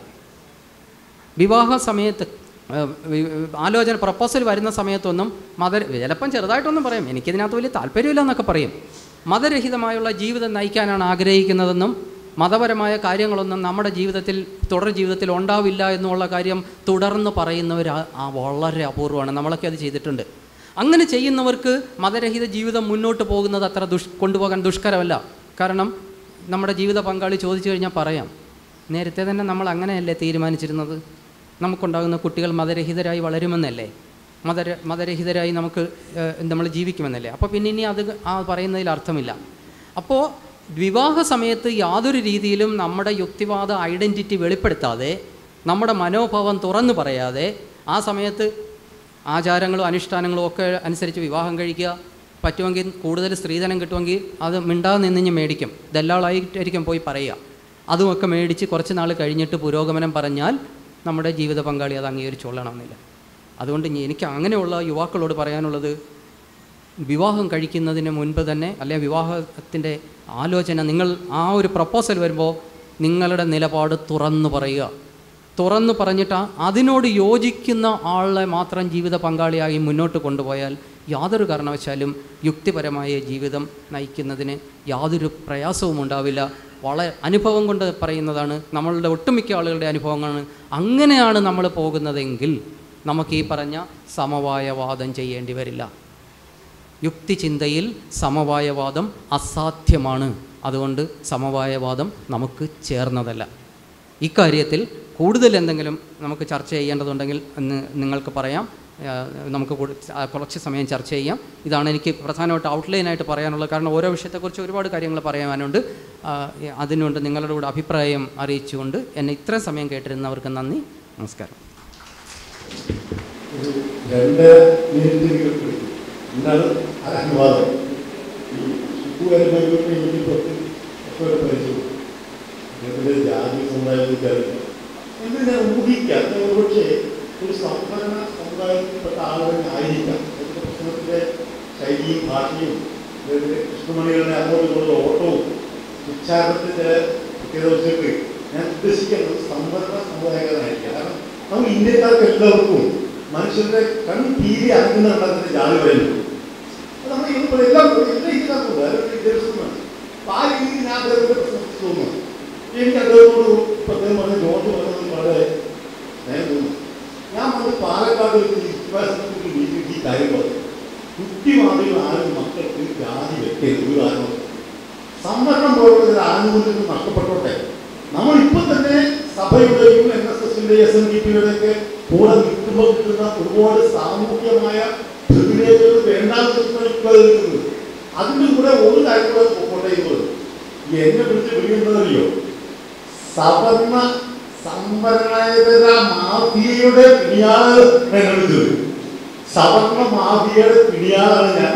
വിവാഹ സമയത്ത് ഏഹ്, വി- ആലോചന പ്രപ്പോസൽ വരുന്ന സമയത്തൊന്നും മത ചിലപ്പം ചെറുതായിട്ടൊന്നും പറയും എനിക്കിതിനകത്ത് വലിയ താല്പര്യമില്ല എന്നൊക്കെ പറയും മതരഹിതമായുള്ള ജീവിതം നയിക്കാനാണ് ആഗ്രഹിക്കുന്നതെന്നും മതപരമായ കാര്യങ്ങളൊന്നും നമ്മുടെ ജീവിതത്തിൽ തുടർ ജീവിതത്തിൽ ഉണ്ടാവില്ല എന്നുള്ള കാര്യം തുടർന്ന് പറയുന്നവർ ആ- ആ വളരെ അപൂർവമാണ് നമ്മളൊക്കെ അത് ചെയ്തിട്ടുണ്ട് അങ്ങനെ ചെയ്യുന്നവർക്ക് മതരഹിത ജീവിതം മുന്നോട്ട് പോകുന്നത് അത്ര ദുഷ് കൊണ്ടുപോകാൻ ദുഷ്കരമല്ല കാരണം നമ്മുടെ ജീവിത പങ്കാളി ചോദിച്ചു കഴിഞ്ഞാൽ പറയാം നേരത്തെ തന്നെ നമ്മൾ അങ്ങനെയല്ലേ തീരുമാനിച്ചിരുന്നത് നമുക്കുണ്ടാകുന്ന കുട്ടികൾ മതരഹിതരായി വളരുമെന്നല്ലേ മതര മതരഹിതരായി നമുക്ക് ഏഹ്, നമ്മൾ ജീവിക്കുമെന്നല്ലേ അപ്പോൾ പിന്നെ ഇനി അത് ആ പറയുന്നതിൽ അർത്ഥമില്ല അപ്പോൾ വിവാഹ സമയത്ത് യാതൊരു രീതിയിലും നമ്മുടെ യുക്തിവാദ ഐഡൻറ്റിറ്റി വെളിപ്പെടുത്താതെ നമ്മുടെ മനോഭാവം തുറന്നു പറയാതെ ആ സമയത്ത് ആചാരങ്ങളും അനുഷ്ഠാനങ്ങളും ഒക്കെ അനുസരിച്ച് വിവാഹം കഴിക്കുക പറ്റുമെങ്കിൽ കൂടുതൽ സ്ത്രീധനം കിട്ടുമെങ്കിൽ അത് മിണ്ടാതെ നിന്നിഞ്ഞ് മേടിക്കും ദല്ലാളായിട്ടായിരിക്കും പോയി പറയുക അതുമൊക്കെ മേടിച്ച് കുറച്ച് നാൾ കഴിഞ്ഞിട്ട് പുരോഗമനം പറഞ്ഞാൽ നമ്മുടെ ജീവിത പങ്കാളി അത് അംഗീകരിച്ചുകൊള്ളണമെന്നില്ല അതുകൊണ്ട് ഇനി എനിക്ക് അങ്ങനെയുള്ള യുവാക്കളോട് പറയാനുള്ളത് വിവാഹം കഴിക്കുന്നതിന് മുൻപ് തന്നെ അല്ലെ വിവാഹത്തിൻ്റെ ആലോചന നിങ്ങൾ ആ ഒരു പ്രപ്പോസൽ വരുമ്പോൾ നിങ്ങളുടെ നിലപാട് തുറന്നു പറയുക തുറന്നു പറഞ്ഞിട്ട് ആ- അതിനോട് യോജിക്കുന്ന ആളെ മാത്രം ജീവിത പങ്കാളിയായി മുന്നോട്ട് കൊണ്ടുപോയാൽ യാതൊരു കാരണവശാലും യുക്തിപരമായ ജീവിതം നയിക്കുന്നതിന് യാതൊരു പ്രയാസവും ഉണ്ടാവില്ല വളരെ അനുഭവം കൊണ്ട് പറയുന്നതാണ് നമ്മളുടെ ഒട്ടുമിക്ക ആളുകളുടെ അനുഭവങ്ങളാണ് അങ്ങനെയാണ് നമ്മൾ പോകുന്നതെങ്കിൽ നമുക്ക് ഈ പറഞ്ഞ സമവായവാദം ചെയ്യേണ്ടി വരില്ല യുക്തിചിന്തയിൽ സമവായവാദം അസാധ്യമാണ് അതുകൊണ്ട് സമവായവാദം നമുക്ക് ചേർന്നതല്ല ഇക്കാര്യത്തിൽ കൂടുതൽ എന്തെങ്കിലും നമുക്ക് ചർച്ച ചെയ്യേണ്ടതുണ്ടെങ്കിൽ എന്ന് നിങ്ങൾക്ക് പറയാം ആ, നമുക്ക് കൂടു- ആ, കുറച്ച് സമയം ചർച്ച ചെയ്യാം ഇതാണ് എനിക്ക് പ്രധാനമായിട്ട് ഔട്ട്ലൈനായിട്ട് പറയാനുള്ളത് കാരണം ഓരോ വിഷയത്തെക്കുറിച്ച് ഒരുപാട് കാര്യങ്ങൾ പറയാനുണ്ട് ആ, അതിനുകൊണ്ട് നിങ്ങളുടെ കൂടെ അഭിപ്രായം അറിയിച്ചുകൊണ്ട് എന്നെ ഇത്രയും സമയം കേട്ടിരുന്നവർക്ക് നന്ദി നമസ്കാരം ഒരു രണ്ട് മിനിറ്റെങ്കിലും പിടിക്കും എന്താണ് അനുവാദം ഈ സുഖകരമായിട്ട് എനിക്ക് പത്ത് ഒക്കെ ഒരു പരിചയം അദ്ദേഹത്തിൻ്റെ ജാതി സമുദായത്തിൽക്കറിയില്ല എന്ന് ഞാൻ ഊഹിക്കാം അത് ഒരുപക്ഷെ ഒരു സംഭരണ സമുദായത്തിൽപ്പെട്ട ആളുകൾ ആയിരിക്കാം അതിൻ്റെ പ്രശ്നത്തിൻ്റെ ശൈലിയും ഭാഷയും അദ്ദേഹത്തിൻ്റെ കൃഷ്ണമണികളുടെ അങ്ങോട്ടും ഇങ്ങോട്ടും ഓട്ടവും ഉച്ചാരണത്തിൻ്റെ പ്രത്യേകത വെച്ചിട്ട് ഞാൻ ഉദ്ദേശിക്കുന്നത് സംവരണ സമുദായക്കാരായിരിക്കാം കാരണം നമുക്ക് ഇന്ത്യക്കാർക്ക് എല്ലാവർക്കും മനുഷ്യരുടെ കൺ തീരെ അറിയുന്ന കണ്ടതിൻ്റെ ജാതി വരുന്നു ഇവിടെ എല്ലാം എല്ലാം ഇതിനകത്തുണ്ട് അതൊരു വിദ്യാഭ്യാസമാണ് അപ്പൊ ആ രീതിയിൽ ഞാൻ അദ്ദേഹത്തിന്റെ പ്രശ്നം തോന്നുന്നു എനിക്ക് അദ്ദേഹത്തോട് ഇപ്പൊ അദ്ദേഹം പറഞ്ഞ ജോർജ് പറഞ്ഞത് വളരെ സ്നേഹം തോന്നുന്നു ഞാൻ വന്ന് പാലക്കാട് വെച്ച് വിശ്വാസത്തിൽ ഈ കാര്യം പറഞ്ഞു കുട്ടിമാതികൾ ആരും മക്കൾക്ക് ജാതി വെക്കരുത് ഒരു കാരണം സംവരണം പോലുള്ള ചില ആനുകൂല്യങ്ങൾ നഷ്ടപ്പെട്ടോട്ടെ നമ്മൾ ഇപ്പൊ തന്നെ സഭയുടെയും എൻ എസ് എസിന്റെയും എസ് എൻ ഡി പിയുടെ ഒക്കെ കൂടെ നിൽക്കുമ്പോൾ കിട്ടുന്ന ഒരുപാട് സാമൂഹ്യമായ പ്രിവിലേജുകൾ വേണ്ടാന്ന് വെച്ചിട്ടാണ് ഇപ്പോൾ അത് നിൽക്കുന്നത് അതിന്റെ കൂടെ ഒരു കാര്യം കൂടെ പോട്ടെ ചെയ്യുന്നത് ഈ എന്നെ വിളിച്ച് വിളിക്കുന്നതറിയോ സവർണ സംവരണേതര മാഫിയയുടെ പിടിയാള് എന്നെ വിളിച്ചത് സവർണ മാഫിയയുടെ പിടിയാളാണ് ഞാൻ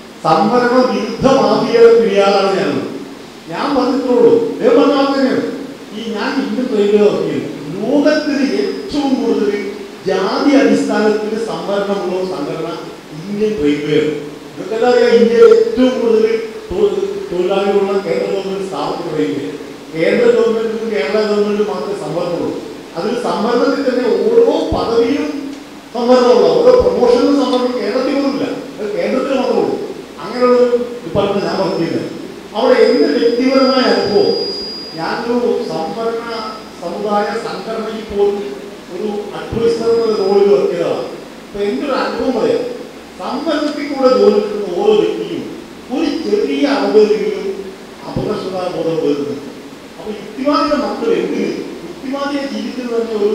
സംവരണ വിരുദ്ധ മാഫിയയുടെ പിടിയാളാണ് ഞാൻ ഞാൻ പറഞ്ഞിട്ടുള്ളൂ ദൈവം പറഞ്ഞാൽ തന്നെയാണ് ഈ ഞാൻ ഇന്ത്യൻ റെയിൽവേ നോക്കിയത് ലോകത്തിന് ഏറ്റവും കൂടുതൽ ജാതി അടിസ്ഥാനത്തിൽ സംവരണമുള്ള സംഘടന ഇന്ത്യൻ റെയിൽവേയാണ് ഇതൊക്കെല്ലാം അറിയാം ഇന്ത്യയിൽ ഏറ്റവും കൂടുതൽ തൊഴിൽ- തൊഴിലാളികളുള്ള കേന്ദ്ര ഗവൺമെന്റ് സ്ഥാപന റെയിൽവേ കേന്ദ്ര ഗവൺമെന്റിനും കേരള ഗവൺമെന്റിനും മാത്രമേ സംവരണമുള്ളൂ അതിൽ സംവരണത്തിൽ തന്നെ ഓരോ പദവിയും സംവരണമുള്ള ഓരോ പ്രൊമോഷനും സംവരണം കേരളത്തിൽ പോലുമില്ല അത് കേന്ദ്രത്തിൽ മാത്രമേ ഉള്ളൂ അങ്ങനെയുള്ള ഒരു ഡിപ്പാർട്ട്മെന്റ് ഞാൻ വർക്ക് ചെയ്യുന്നത് അവിടെ എന്റെ വ്യക്തിപരമായ അനുഭവം ഞാനൊരു സംവരണ സമുദായ സംഘടനയിൽ പോലും ഒരു അഡ്വൈസർ എന്ന റോളിൽ വർക്ക് ചെയ്തതാണ് അപ്പൊ എന്റെ ഒരു അനുഭവം പറയാം സംവരണത്തിൽ കൂടെ ജോലി കിട്ടുന്ന ഓരോ വ്യക്തിയും ഒരു ചെറിയ അളവിലെങ്കിലും അപകർഷതാബോധം വരുന്നു അപ്പൊ യുക്തിവാദിയുടെ മക്കൾ എന്തിന് യുക്തിവാദിയെ ജീവിക്കുന്നത് തന്നെ ഒരു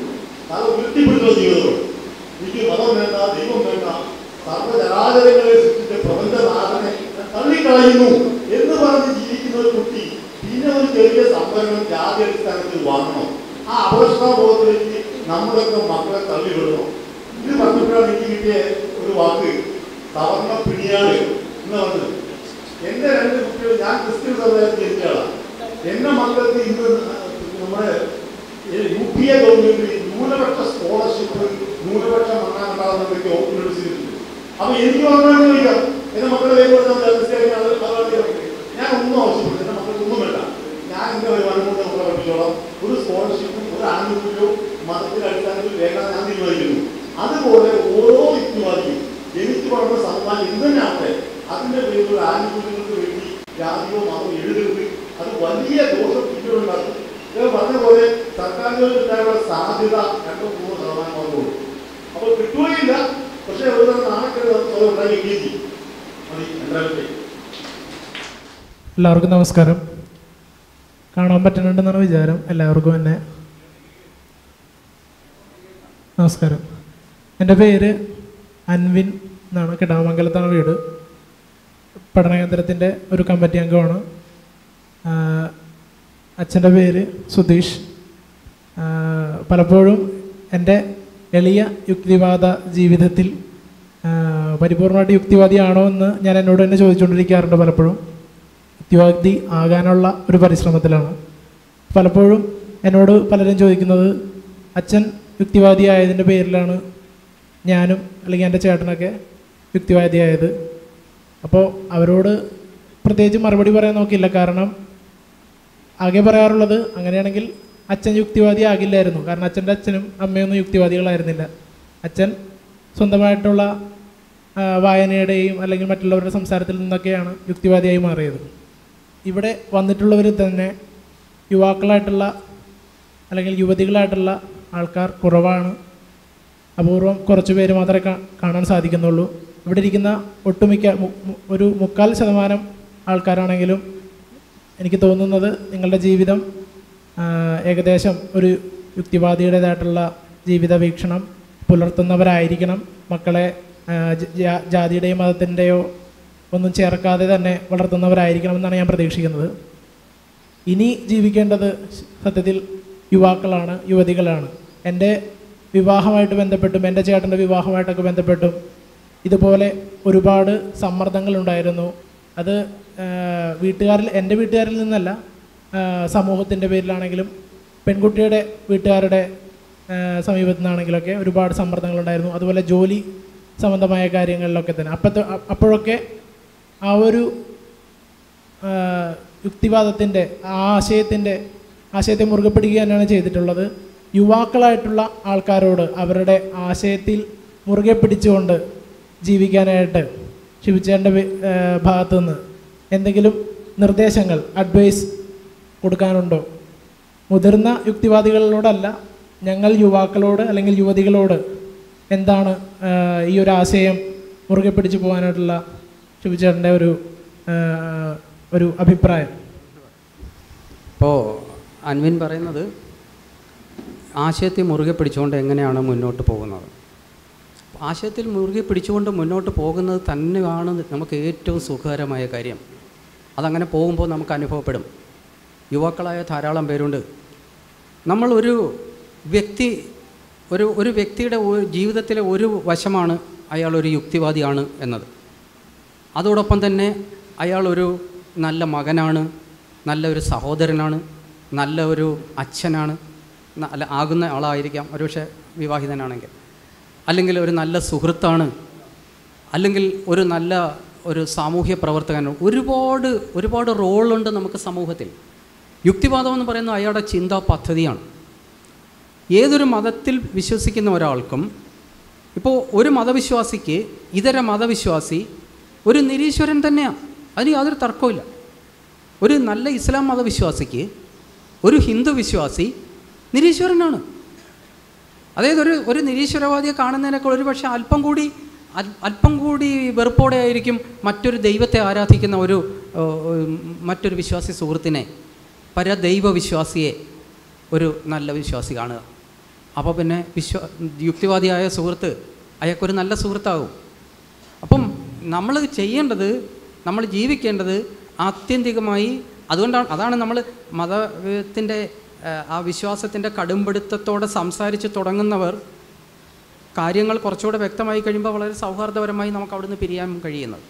തല ഉയർത്തിപ്പിടിച്ചുള്ള ജീവിതമാണ് എനിക്ക് മതം വേണ്ട ദൈവം വേണ്ട സർവ്വചരാചരങ്ങളെ സൃഷ്ടിച്ച പ്രപഞ്ചനാഥനെ തള്ളിക്കളയുന്നു എന്ന് പറഞ്ഞ് ജീവിക്കുന്ന ഒരു കുട്ടി പിന്നെ ഒരു ചെറിയ സംവരണം ജാതി അടിസ്ഥാനത്തിൽ വാങ്ങണം ആ അപകർഷതാബോധത്തിലേക്ക് നമ്മുടെയൊക്കെ മക്കളെ തള്ളിവിടണം ഇത് പറഞ്ഞപ്പോഴാണ് എനിക്ക് കിട്ടിയ ഒരു വാക്ക് സവർണ പിണിയാട് എന്ന് പറഞ്ഞത് എന്റെ രണ്ട് കുട്ടികൾ ഞാൻ ക്രിസ്ത്യൻ സമുദായത്തിൽ ജനിച്ചയാളാണ് എന്റെ മക്കൾക്ക് ഇന്ന് നമ്മുടെ യു പി എ ഗവൺമെന്റ് ന്യൂനപക്ഷ സ്കോളർഷിപ്പ് ന്യൂനപക്ഷ മണ്ണാണ്ടാകുന്നതൊക്കെ ഓപ്പൺ ചെയ്തിട്ടുണ്ട് അപ്പൊ എനിക്ക് വന്നാൽ ചോദിക്കാം എന്റെ മക്കളെ വേഗം ക്രിസ്ത്യാനിയാണ് ഞാൻ ഒന്നും ആവശ്യമില്ല എന്റെ മക്കൾക്ക് ഒന്നും വേണ്ട ഞാൻ എന്റെ വരുമാനം കൊണ്ട് മക്കളെ പഠിപ്പിച്ചോളാം ഒരു സ്കോളർഷിപ്പും ഒരു ആനുകൂല്യവും മതത്തിന്റെ അടിസ്ഥാനത്തിൽ വേണ്ട ഞാൻ തീരുമാനിക്കുന്നു അതുപോലെ ഓരോ യുക്തിവാദിയും ജനിച്ചു വളർന്ന സമുദായം എന്ത് തന്നെ ആവട്ടെ അതിന്റെ പേരിൽ ഒരു ആനുകൂല്യങ്ങൾക്ക് വേണ്ടി ജാതിയോ മതമോ എഴുതരുത് അത് വലിയ ദോഷം പിന്നീടുണ്ടാക്കും ഇത് പറഞ്ഞ പോലെ സർക്കാരുകളിൽ ഉണ്ടായുള്ള സാധ്യത രണ്ടോ മൂന്നോ ശതമാനം മാത്രമേ ഉള്ളൂ അപ്പോൾ കിട്ടുകയില്ല പക്ഷേ ഒരു തരം നാണക്കേട് നമുക്ക് സ്വയം ഉണ്ടാക്കുകയും ചെയ്യും മതി രണ്ടാമത്തെ എല്ലാവർക്കും നമസ്കാരം കാണാൻ പറ്റുന്നുണ്ടെന്നാണ് വിചാരം എല്ലാവർക്കും എന്നെ നമസ്കാരം എൻ്റെ പേര് അൻവിൻ എന്നാണ് കിടാമംഗലത്താണ് വീട് പഠനകേന്ദ്രത്തിൻ്റെ ഒരു കമ്മിറ്റി അംഗമാണ് അച്ഛൻ്റെ പേര് സുധീഷ് ആ, പലപ്പോഴും എൻ്റെ എളിയ യുക്തിവാദ ജീവിതത്തിൽ ആ, പരിപൂർണമായിട്ട് യുക്തിവാദിയാണോ എന്ന് ഞാൻ എന്നോട് തന്നെ ചോദിച്ചുകൊണ്ടിരിക്കാറുണ്ട് പലപ്പോഴും യുക്തിവാദി ആകാനുള്ള ഒരു പരിശ്രമത്തിലാണ് പലപ്പോഴും എന്നോട് പലരും ചോദിക്കുന്നത് അച്ഛൻ യുക്തിവാദി ആയതിൻ്റെ പേരിലാണ് ഞാനും അല്ലെങ്കിൽ എൻ്റെ ചേട്ടനൊക്കെ യുക്തിവാദിയായത് അപ്പോൾ അവരോട് പ്രത്യേകിച്ച് മറുപടി പറയാൻ നോക്കില്ല കാരണം ആകെ പറയാറുള്ളത് അങ്ങനെയാണെങ്കിൽ അച്ഛൻ യുക്തിവാദി ആകില്ലായിരുന്നു കാരണം അച്ഛൻ്റെ അച്ഛനും അമ്മയൊന്നും യുക്തിവാദികളായിരുന്നില്ല അച്ഛൻ സ്വന്തമായിട്ടുള്ള ആ, വായനയുടെയും അല്ലെങ്കിൽ മറ്റുള്ളവരുടെ സംസാരത്തിൽ നിന്നൊക്കെയാണ് യുക്തിവാദിയായി മാറിയത് ഇവിടെ വന്നിട്ടുള്ളവർ തന്നെ യുവാക്കളായിട്ടുള്ള അല്ലെങ്കിൽ യുവതികളായിട്ടുള്ള ആൾക്കാർ കുറവാണ് അപൂർവം കുറച്ച് പേര് മാത്രമേ കാ- കാണാൻ സാധിക്കുന്നുള്ളൂ ഇവിടെ ഇരിക്കുന്ന ഒട്ടുമിക്ക മു- മു- ഒരു മുക്കാൽ ശതമാനം ആൾക്കാരാണെങ്കിലും എനിക്ക് തോന്നുന്നത് നിങ്ങളുടെ ജീവിതം ആ, ഏകദേശം ഒരു യുക്തിവാദിയുടേതായിട്ടുള്ള ജീവിത വീക്ഷണം പുലർത്തുന്നവരായിരിക്കണം മക്കളെ ആ, ജ- ജാ- ജാതിയുടെയോ മതത്തിൻ്റെയോ ഒന്നും ചേർക്കാതെ തന്നെ വളർത്തുന്നവരായിരിക്കണം എന്നാണ് ഞാൻ പ്രതീക്ഷിക്കുന്നത് ഇനി ജീവിക്കേണ്ടത് സത്യത്തിൽ യുവാക്കളാണ് യുവതികളാണ് എൻ്റെ വിവാഹമായിട്ട് ബന്ധപ്പെട്ടും എൻ്റെ ചേട്ടൻ്റെ വിവാഹമായിട്ടൊക്കെ ബന്ധപ്പെട്ടും ഇതുപോലെ ഒരുപാട് സമ്മർദ്ദങ്ങളുണ്ടായിരുന്നു അത് ആ, വീട്ടുകാരിൽ എൻ്റെ വീട്ടുകാരിൽ നിന്നല്ല സമൂഹത്തിൻ്റെ പേരിലാണെങ്കിലും പെൺകുട്ടിയുടെ വീട്ടുകാരുടെ ആ, സമീപത്തു നിന്നാണെങ്കിലൊക്കെ ഒരുപാട് സമ്മർദ്ദങ്ങളുണ്ടായിരുന്നു അതുപോലെ ജോലി സംബന്ധമായ കാര്യങ്ങളിലൊക്കെ തന്നെ അപ്പോഴത്തെ അപ്പോഴൊക്കെ ആ ഒരു യുക്തിവാദത്തിൻ്റെ ആ ആശയത്തിൻ്റെ ആശയത്തെ മുറുകെ പിടിക്കുക തന്നെയാണ് ചെയ്തിട്ടുള്ളത് യുവാക്കളായിട്ടുള്ള ആൾക്കാരോട് അവരുടെ ആശയത്തിൽ മുറുകെ പിടിച്ചുകൊണ്ട് ജീവിക്കാനായിട്ട് ശിവചേട്ടൻ്റെ ഭാഗത്തു നിന്ന് എന്തെങ്കിലും നിർദ്ദേശങ്ങൾ അഡ്വൈസ് കൊടുക്കാനുണ്ടോ മുതിർന്ന യുക്തിവാദികളോടല്ല ഞങ്ങൾ യുവാക്കളോട് അല്ലെങ്കിൽ യുവതികളോട് എന്താണ് ആ, ഈ ഒരു ആശയം മുറുകെ പിടിച്ചു പോകാനായിട്ടുള്ള ശിവചേട്ടൻ്റെ ഒരു ആ, ഒരു അഭിപ്രായം ഇപ്പോൾ അൻവിൻ പറയുന്നത് ആശയത്തെ മുറുകെ പിടിച്ചുകൊണ്ട് എങ്ങനെയാണ് മുന്നോട്ട് പോകുന്നത് ആശയത്തിൽ മുറുകെ പിടിച്ചുകൊണ്ട് മുന്നോട്ട് പോകുന്നത് തന്നെയാണ് നമുക്ക് ഏറ്റവും സുഖകരമായ കാര്യം അതങ്ങനെ പോകുമ്പോൾ നമുക്ക് അനുഭവപ്പെടും യുവാക്കളായ ധാരാളം പേരുണ്ട് നമ്മൾ ഒരു വ്യക്തി ഒരു ഒരു വ്യക്തിയുടെ ഒരു ജീവിതത്തിലെ ഒരു വശമാണ് അയാൾ ഒരു യുക്തിവാദിയാണ് എന്നത് അതോടൊപ്പം തന്നെ അയാൾ ഒരു നല്ല മകനാണ് നല്ല ഒരു സഹോദരനാണ് നല്ല ഒരു അച്ഛനാണ് ന- അല്ല ആകുന്ന ആളായിരിക്കാം ഒരുപക്ഷെ വിവാഹിതനാണെങ്കിൽ അല്ലെങ്കിൽ ഒരു നല്ല സുഹൃത്താണ് അല്ലെങ്കിൽ ഒരു നല്ല ഒരു സാമൂഹ്യ പ്രവർത്തകൻ ഒരുപാട് ഒരുപാട് റോളുണ്ട് നമുക്ക് സമൂഹത്തിൽ യുക്തിവാദം എന്ന് പറയുന്നത് അയാളുടെ ചിന്താ പദ്ധതിയാണ് ഏതൊരു മതത്തിൽ വിശ്വസിക്കുന്ന ഒരാൾക്കും ഇപ്പോൾ ഒരു മതവിശ്വാസിക്ക് ഇതര മതവിശ്വാസി ഒരു നിരീശ്വരൻ തന്നെയാണ് അതിന് യാതൊരു തർക്കമില്ല ഒരു നല്ല ഇസ്ലാം മതവിശ്വാസിക്ക് ഒരു ഹിന്ദു വിശ്വാസി നിരീശ്വരനാണ് അതായത് ഒരു ഒരു നിരീശ്വരവാദിയെ കാണുന്നതിനേക്കാൾ ഒരു പക്ഷേ അല്പം കൂടി അൽ- അല്പം കൂടി വെറുപ്പോടെ ആയിരിക്കും മറ്റൊരു ദൈവത്തെ ആരാധിക്കുന്ന ഒരു ഏഹ്, ഉം, മറ്റൊരു വിശ്വാസി സുഹൃത്തിനെ പരദൈവ വിശ്വാസിയെ ഒരു നല്ല വിശ്വാസി കാണുക അപ്പോൾ പിന്നെ വിശ്വ യുക്തിവാദിയായ സുഹൃത്ത് അയാൾക്കൊരു നല്ല സുഹൃത്താകും അപ്പം നമ്മൾ ചെയ്യേണ്ടത് നമ്മൾ ജീവിക്കേണ്ടത് ആത്യന്തികമായി അതുകൊണ്ടാണ് അതാണ് നമ്മൾ മതത്തിൻ്റെ ആ വിശ്വാസത്തിൻ്റെ കടുംപിടുത്തത്തോടെ സംസാരിച്ച് തുടങ്ങുന്നവർ കാര്യങ്ങൾ കുറച്ചുകൂടെ വ്യക്തമായി കഴിയുമ്പോൾ വളരെ സൗഹാർദ്ദപരമായി നമുക്ക് അവിടുന്ന് പിരിയാൻ കഴിയുന്നത്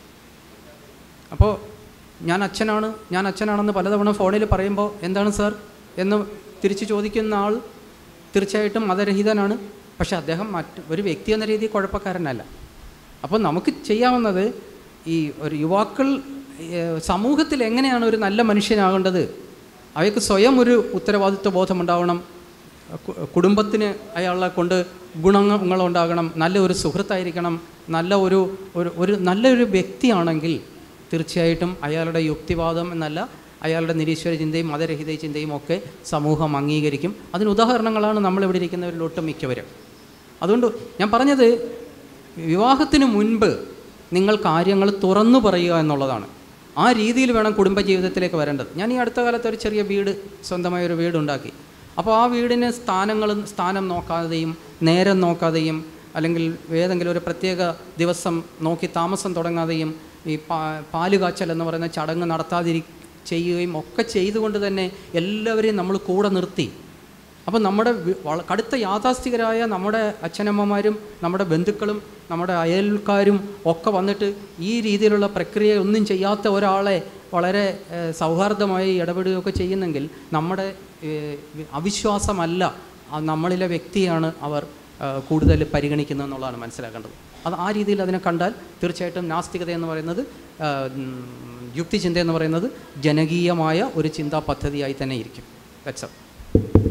അപ്പോൾ ഞാൻ അച്ഛനാണ് ഞാൻ അച്ഛനാണെന്ന് പലതവണ ഫോണിൽ പറയുമ്പോൾ എന്താണ് സാർ എന്ന് തിരിച്ച് ചോദിക്കുന്ന ആൾ തീർച്ചയായിട്ടും മതരഹിതനാണ് പക്ഷേ അദ്ദേഹം മറ്റ് ഒരു വ്യക്തി എന്ന രീതിയിൽ കുഴപ്പക്കാരനല്ല അപ്പോൾ നമുക്ക് ചെയ്യാവുന്നത് ഈ ഒരു യുവാക്കൾ ഏഹ്, സമൂഹത്തിൽ എങ്ങനെയാണ് ഒരു നല്ല മനുഷ്യനാകേണ്ടത് അവയ്ക്ക് സ്വയം ഒരു ഉത്തരവാദിത്വ ബോധമുണ്ടാവണം കു- കുടുംബത്തിന് അയാളെ കൊണ്ട് ഗുണങ്ങളുണ്ടാകണം നല്ല ഒരു സുഹൃത്തായിരിക്കണം നല്ല ഒരു ഒരു ഒരു നല്ലൊരു വ്യക്തിയാണെങ്കിൽ തീർച്ചയായിട്ടും അയാളുടെ യുക്തിവാദം എന്നല്ല അയാളുടെ നിരീശ്വര ചിന്തയും മതരഹിത ചിന്തയും ഒക്കെ സമൂഹം അംഗീകരിക്കും അതിന് ഉദാഹരണങ്ങളാണ് നമ്മളിവിടെ ഇരിക്കുന്നവരിൽ ഒട്ടും മിക്കവരും അതുകൊണ്ട് ഞാൻ പറഞ്ഞത് വിവാഹത്തിന് മുൻപ് നിങ്ങൾ കാര്യങ്ങൾ തുറന്നു പറയുക എന്നുള്ളതാണ് ആ രീതിയിൽ വേണം കുടുംബജീവിതത്തിലേക്ക് വരേണ്ടത് ഞാൻ ഈ അടുത്ത കാലത്ത് ഒരു ചെറിയ വീട് സ്വന്തമായ ഒരു വീടുണ്ടാക്കി അപ്പോൾ ആ വീടിന് സ്ഥാനങ്ങളും സ്ഥാനം നോക്കാതെയും നേരം നോക്കാതെയും അല്ലെങ്കിൽ ഏതെങ്കിലും ഒരു പ്രത്യേക ദിവസം നോക്കി താമസം തുടങ്ങാതെയും ഈ പാ പാല് കാച്ചൽ എന്ന് പറയുന്ന ചടങ്ങ് നടത്താതിരി ചെയ്യുകയും ഒക്കെ ചെയ്തുകൊണ്ട് തന്നെ എല്ലാവരെയും നമ്മൾ കൂടെ നിർത്തി അപ്പം നമ്മുടെ വി- വള- കടുത്ത യാഥാസ്ഥികരായ നമ്മുടെ അച്ഛനമ്മമാരും നമ്മുടെ ബന്ധുക്കളും നമ്മുടെ അയൽക്കാരും ഒക്കെ വന്നിട്ട് ഈ രീതിയിലുള്ള പ്രക്രിയ ഒന്നും ചെയ്യാത്ത ഒരാളെ വളരെ ഏഹ്, സൗഹാർദ്ദമായി ഇടപെടുകയൊക്കെ ചെയ്യുന്നെങ്കിൽ നമ്മുടെ ഏഹ്, വി- അവിശ്വാസമല്ല ആ നമ്മളിലെ വ്യക്തിയാണ് അവർ ഏഹ്, കൂടുതൽ പരിഗണിക്കുന്നത് എന്നുള്ളതാണ് മനസ്സിലാക്കേണ്ടത് അത് ആ രീതിയിൽ അതിനെ കണ്ടാൽ തീർച്ചയായിട്ടും നാസ്തികത എന്ന് പറയുന്നത് ഏഹ്, ഉം, യുക്തിചിന്ത എന്ന് പറയുന്നത് ജനകീയമായ ഒരു ചിന്താ പദ്ധതിയായി തന്നെ ഇരിക്കും വെച്ചത്